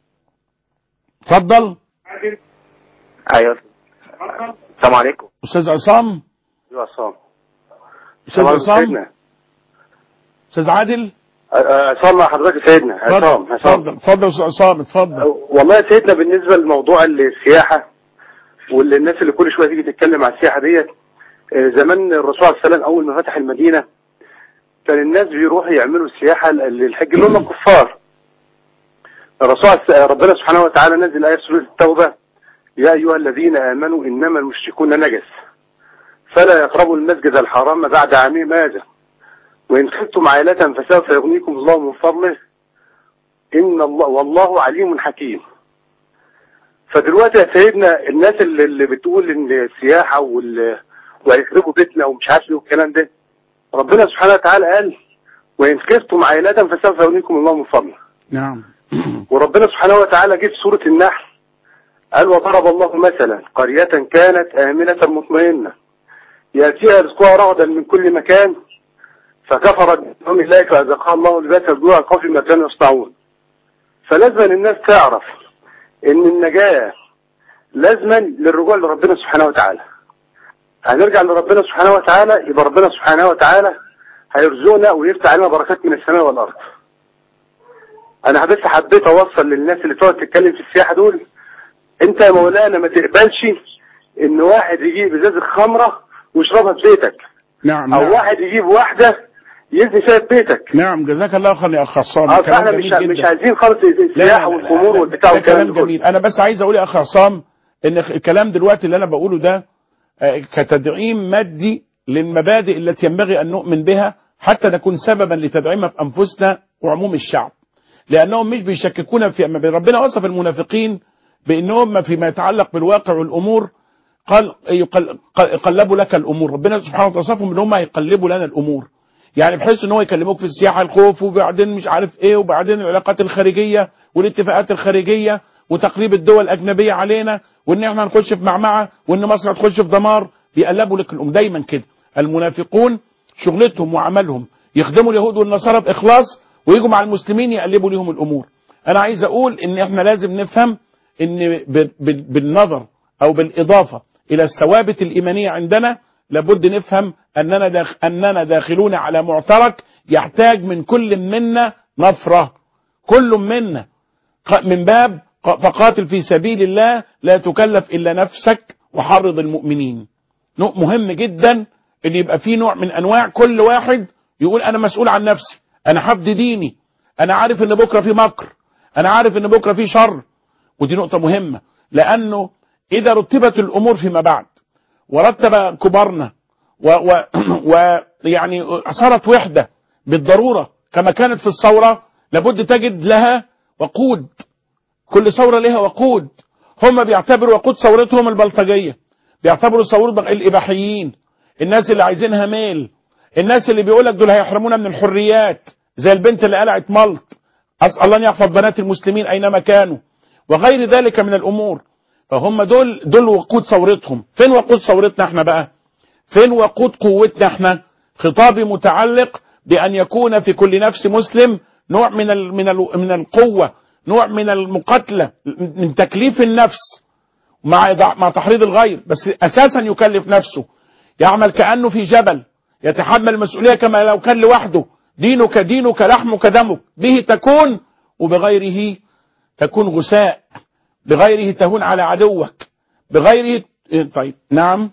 اتفضل ايوه السلام عليكم استاذ عصام ايوه عصام استاذ طبعا عصام سيدنا. استاذ عادل عصام مع حضرتك سيدنا عصام عصام اتفضل اتفضل استاذ عصام اتفضل والله يا سيدنا بالنسبة لموضوع السياحة والناس اللي كل شوية تيجي تتكلم على السياحة ديت آه، زمان الرسول عليه السلام أول ما فتح المدينة كان الناس بيروحوا يعملوا السياحة للحج اللي هم الكفار الرسول عليه الس- ربنا سبحانه وتعالى نزل آية سورة التوبة يا أيها الذين آمنوا إنما المشركون نجس فلا يقربوا المسجد الحرام بعد عامهم هذا وإن خفتم عائلة فسوف يغنيكم الله من فضله إن الله والله عليم حكيم فدلوقتي يا سيدنا الناس اللي, اللي بتقول ان السياحة وال... وهيخربوا بيتنا ومش عارف ايه والكلام ده ربنا سبحانه وتعالى قال وإن خفتم عائلة فسوف يغنيكم الله من فضله نعم وربنا سبحانه وتعالى جه في سورة النحل قال وضرب الله مثلا قرية كانت آمنة مطمئنة يأتيها رزقها رغدا من كل مكان فكفرت بأنعم الله فأذاقها الله لباس الجوع والخوف ما كانوا يصنعون فلازم الناس تعرف ان النجاة لازما للرجوع لربنا سبحانه وتعالى هنرجع لربنا سبحانه وتعالى يبقى ربنا سبحانه وتعالى هيرزقنا ويفتح علينا بركات من السماء والأرض انا بس حبيت اوصل للناس اللي تقعد تتكلم في السياحة دول انت يا مولانا ما تقبلش ان واحد يجيب ازازة خمرة ويشربها في بيتك نعم او نعم. واحد يجيب واحدة يزني فيها في بيتك نعم جزاك الله خير يا اخ عصام اه كلام فاحنا مش جميل مش جدا. عايزين خالص لا، لا، السياحة لا، والخمور لا، والبتاع ده والكلام كلام ده كله. جميل انا بس عايز اقول يا اخ عصام ان الكلام دلوقتي اللي انا بقوله ده آه، كتدعيم مادي للمبادئ التي ينبغي ان نؤمن بها حتى نكون سببا لتدعيمها في انفسنا وعموم الشعب لانهم مش بيشككونا في أما ربنا وصف المنافقين بانهم فيما يتعلق بالواقع والامور قال يقل- يقلبوا لك الامور ربنا سبحانه وتعالى وصفهم ان هم يقلبوا لنا الامور يعني بحيث ان هو يكلموك في السياحه الخوف وبعدين مش عارف ايه وبعدين العلاقات الخارجيه والاتفاقات الخارجيه وتقليب الدول الاجنبيه علينا وان احنا نخش في معمعه وان مصر هتخش في دمار بيقلبوا لك الامور دايما كده المنافقون شغلتهم وعملهم يخدموا اليهود والنصارى باخلاص ويجوا مع المسلمين يقلبوا لهم الامور انا عايز اقول ان احنا لازم نفهم ان ب- ب- بالنظر او بالاضافه الى الثوابت الايمانيه عندنا لابد نفهم اننا داخ اننا داخلون على معترك يحتاج من كل منا نفره كل منا ق- من باب ق- فقاتل في سبيل الله لا تكلف الا نفسك وحرض المؤمنين نوع مهم جدا ان يبقى في نوع من انواع كل واحد يقول انا مسؤول عن نفسي انا حفظ ديني انا عارف ان بكره في مكر انا عارف ان بكره في شر ودي نقطة مهمة لأنه إذا رتبت الأمور فيما بعد ورتب كبارنا ويعني صارت وحدة بالضرورة كما كانت في الثورة لابد تجد لها وقود كل ثورة لها وقود هم بيعتبروا وقود ثورتهم البلطجية بيعتبروا ثورة الإباحيين الناس اللي عايزينها ميل الناس اللي بيقولك دول هيحرمونا من الحريات زي البنت اللي قلعت ملط أسأل الله أن يحفظ بنات المسلمين أينما كانوا وغير ذلك من الأمور فهم دول دول وقود ثورتهم فين وقود ثورتنا احنا بقى فين وقود قوتنا احنا خطابي متعلق بأن يكون في كل نفس مسلم نوع من ال من ال من القوة نوع من المقاتلة من تكليف النفس مع مع تحريض الغير بس أساسا يكلف نفسه يعمل كأنه في جبل يتحمل المسؤولية كما لو كان لوحده دينك دينك لحمك دمك به تكون وبغيره تكون غثاء بغيره تهون على عدوك بغيره طيب نعم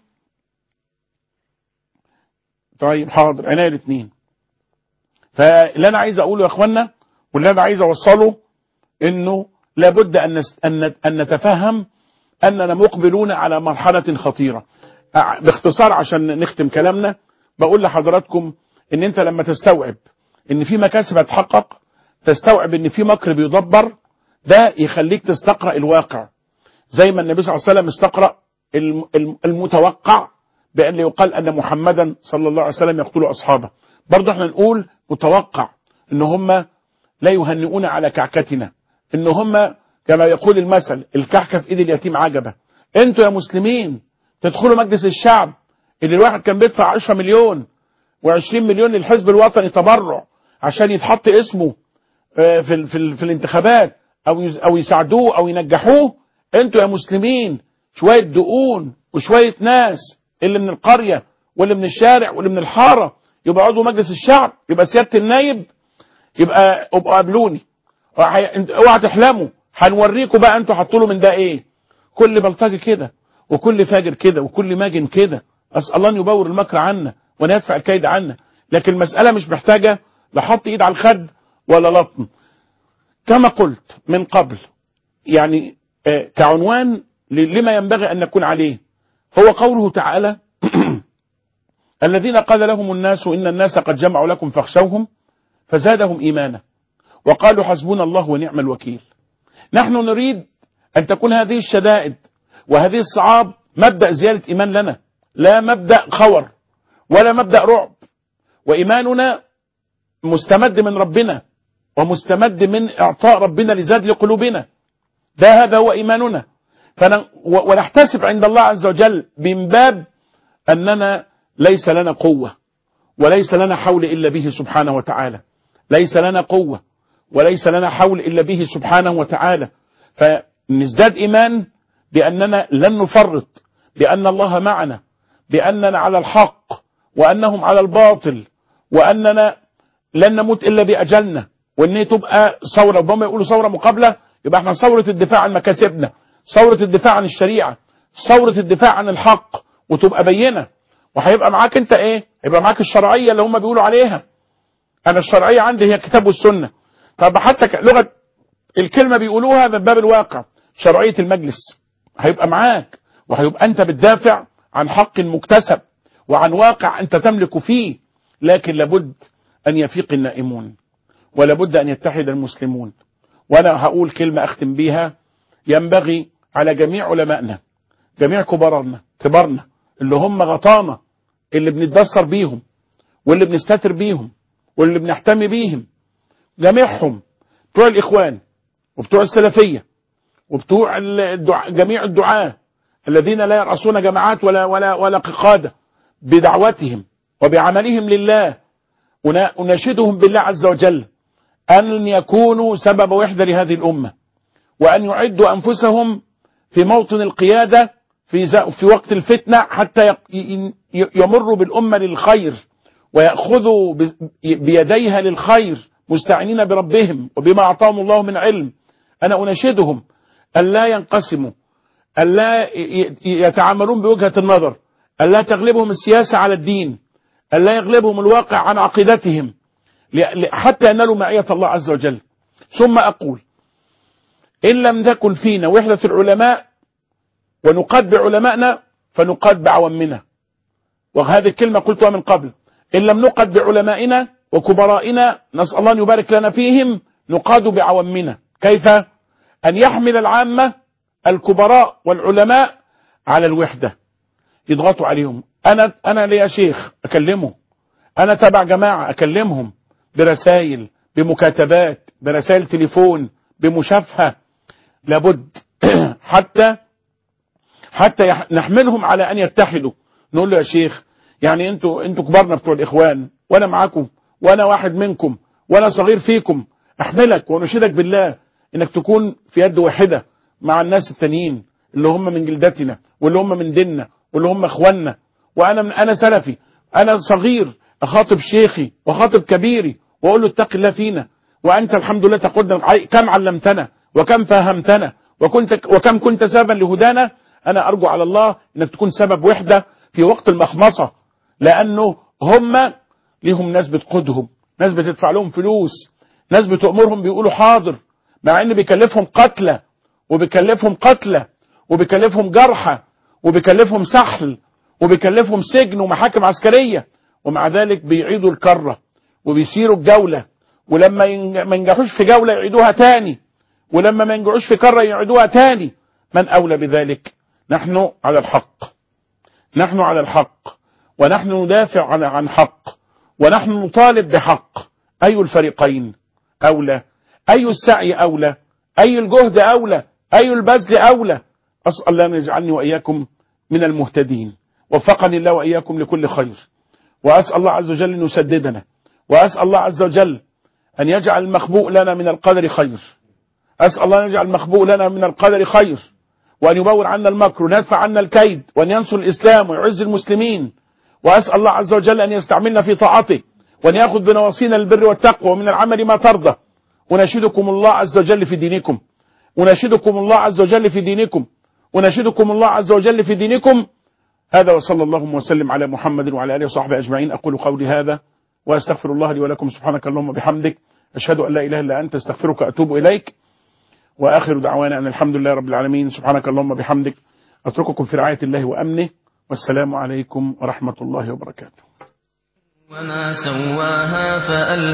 طيب حاضر عناية الاثنين فاللي انا عايز اقوله يا اخوانا واللي انا عايز اوصله انه لابد ان نس- ان ان نتفهم اننا مقبلون على مرحله خطيره أع- باختصار عشان نختم كلامنا بقول لحضراتكم ان انت لما تستوعب ان في مكاسب هتحقق تستوعب ان في مكر بيدبر ده يخليك تستقرأ الواقع زي ما النبي صلى الله عليه وسلم استقرأ الم- الم- المتوقع بأن يقال أن محمدا صلى الله عليه وسلم يقتل أصحابه برضه احنا نقول متوقع ان هم لا يهنئون على كعكتنا ان هم كما يقول المثل الكعكة في ايد اليتيم عجبة انتوا يا مسلمين تدخلوا مجلس الشعب اللي الواحد كان بيدفع 10 مليون و20 مليون للحزب الوطني تبرع عشان يتحط اسمه آه، في ال- في ال- في الانتخابات او يز- او يساعدوه او ينجحوه انتوا يا مسلمين شويه دقون وشويه ناس اللي من القريه واللي من الشارع واللي من الحاره يبقى عضو مجلس الشعب يبقى سياده النايب يبقى ابقوا قابلوني اوعى تحلموا هنوريكم بقى انتوا حطوا له من ده ايه كل بلطجي كده وكل فاجر كده وكل ماجن كده اسال الله ان يبور المكر عنا وان يدفع الكيد عنا لكن المساله مش محتاجه لا حط ايد على الخد ولا لطم كما قلت من قبل يعني آه كعنوان لما ينبغي ان نكون عليه هو قوله تعالى الذين قال لهم الناس ان الناس قد جمعوا لكم فاخشوهم فزادهم ايمانا وقالوا حسبنا الله ونعم الوكيل نحن نريد أن تكون هذه الشدائد وهذه الصعاب مبدأ زيادة إيمان لنا لا مبدأ خور ولا مبدأ رعب وإيماننا مستمد من ربنا ومستمد من إعطاء ربنا لزاد لقلوبنا ده هذا هو إيماننا فن ونحتسب عند الله عز وجل من باب أننا ليس لنا قوة وليس لنا حول إلا به سبحانه وتعالى ليس لنا قوة وليس لنا حول إلا به سبحانه وتعالى فنزداد إيمان بأننا لن نفرط بأن الله معنا بأننا على الحق وأنهم على الباطل وأننا لن نموت إلا بأجلنا وأن تبقى ثورة ربما يقولوا ثورة مقابلة يبقى احنا ثورة الدفاع عن مكاسبنا ثورة الدفاع عن الشريعة ثورة الدفاع عن الحق وتبقى بينة وهيبقى معاك انت ايه هيبقى معاك الشرعية اللي هم بيقولوا عليها انا الشرعية عندي هي الكتاب والسنة طب حتى لغة الكلمة بيقولوها من باب الواقع شرعية المجلس هيبقى معاك وهيبقى أنت بتدافع عن حق مكتسب وعن واقع أنت تملك فيه لكن لابد أن يفيق النائمون ولابد أن يتحد المسلمون وأنا هقول كلمة أختم بيها ينبغي على جميع علمائنا جميع كبارنا كبارنا اللي هم غطانا اللي بنتبصر بيهم واللي بنستتر بيهم واللي بنحتمي بيهم جميعهم بتوع الإخوان وبتوع السلفية وبتوع الدع... جميع الدعاة الذين لا يرأسون جماعات ولا ولا ولا قادة بدعوتهم وبعملهم لله ونشدهم بالله عز وجل أن يكونوا سبب وحدة لهذه الأمة وأن يعدوا أنفسهم في موطن القيادة في في وقت الفتنة حتى يمروا بالأمة للخير ويأخذوا بيديها للخير مستعينين بربهم وبما أعطاهم الله من علم أنا أناشدهم ألا ينقسموا ألا يتعاملون بوجهة النظر ألا تغلبهم السياسة على الدين ألا يغلبهم الواقع عن عقيدتهم حتى ينالوا معية الله عز وجل ثم أقول إن لم تكن فينا وحدة العلماء ونقاد بعلمائنا فنقاد بعوامنا وهذه الكلمة قلتها من قبل إن لم نقد بعلمائنا وكبرائنا نسأل الله أن يبارك لنا فيهم نقاد بعوامنا كيف أن يحمل العامة الكبراء والعلماء على الوحدة يضغطوا عليهم أنا أنا ليا شيخ أكلمه أنا تبع جماعة أكلمهم برسائل بمكاتبات برسائل تليفون بمشافهة لابد حتى حتى نحملهم على أن يتحدوا نقول له يا شيخ يعني انتوا انتوا كبارنا بتوع الإخوان وأنا معاكم وأنا واحد منكم وأنا صغير فيكم أحملك وأنشدك بالله إنك تكون في يد واحدة مع الناس التانيين اللي هم من جلدتنا واللي هم من ديننا واللي هم إخواننا وأنا من أنا سلفي أنا صغير أخاطب شيخي وأخاطب كبيري وأقول له اتق الله فينا وأنت الحمد لله تقودنا كم علمتنا وكم فهمتنا وكنت وكم كنت سببا لهدانا أنا أرجو على الله إنك تكون سبب وحدة في وقت المخمصة لأنه هم ليهم ناس بتقودهم ناس بتدفع لهم فلوس ناس بتأمرهم بيقولوا حاضر مع ان بيكلفهم قتلى وبيكلفهم قتلى وبيكلفهم جرحى وبيكلفهم سحل وبيكلفهم سجن ومحاكم عسكرية ومع ذلك بيعيدوا الكرة وبيسيروا الجولة ولما ما ينجحوش في جولة يعيدوها تاني ولما ما ينجحوش في كرة يعيدوها تاني من أولى بذلك نحن على الحق نحن على الحق ونحن ندافع عن عن حق ونحن نطالب بحق أي الفريقين أولى أي السعي أولى أي الجهد أولى أي البذل أولى أسأل الله أن يجعلني وإياكم من المهتدين وفقني الله وإياكم لكل خير وأسأل الله عز وجل أن يسددنا وأسأل الله عز وجل أن يجعل المخبوء لنا من القدر خير أسأل الله أن يجعل المخبوء لنا من القدر خير وأن يبور عنا المكر ويدفع عنا الكيد وأن ينصر الإسلام ويعز المسلمين وأسأل الله عز وجل أن يستعملنا في طاعته وأن يأخذ بنواصينا البر والتقوى ومن العمل ما ترضى وناشدكم الله عز وجل في دينكم وناشدكم الله عز وجل في دينكم وناشدكم الله عز وجل في دينكم هذا وصلى الله وسلم على محمد وعلى آله وصحبه أجمعين أقول قولي هذا وأستغفر الله لي ولكم سبحانك اللهم وبحمدك أشهد أن لا إله إلا أنت أستغفرك وأتوب إليك وآخر دعوانا أن الحمد لله رب العالمين سبحانك اللهم وبحمدك أترككم في رعاية الله وأمنه والسلام عليكم ورحمة الله وبركاته وما سواها فأل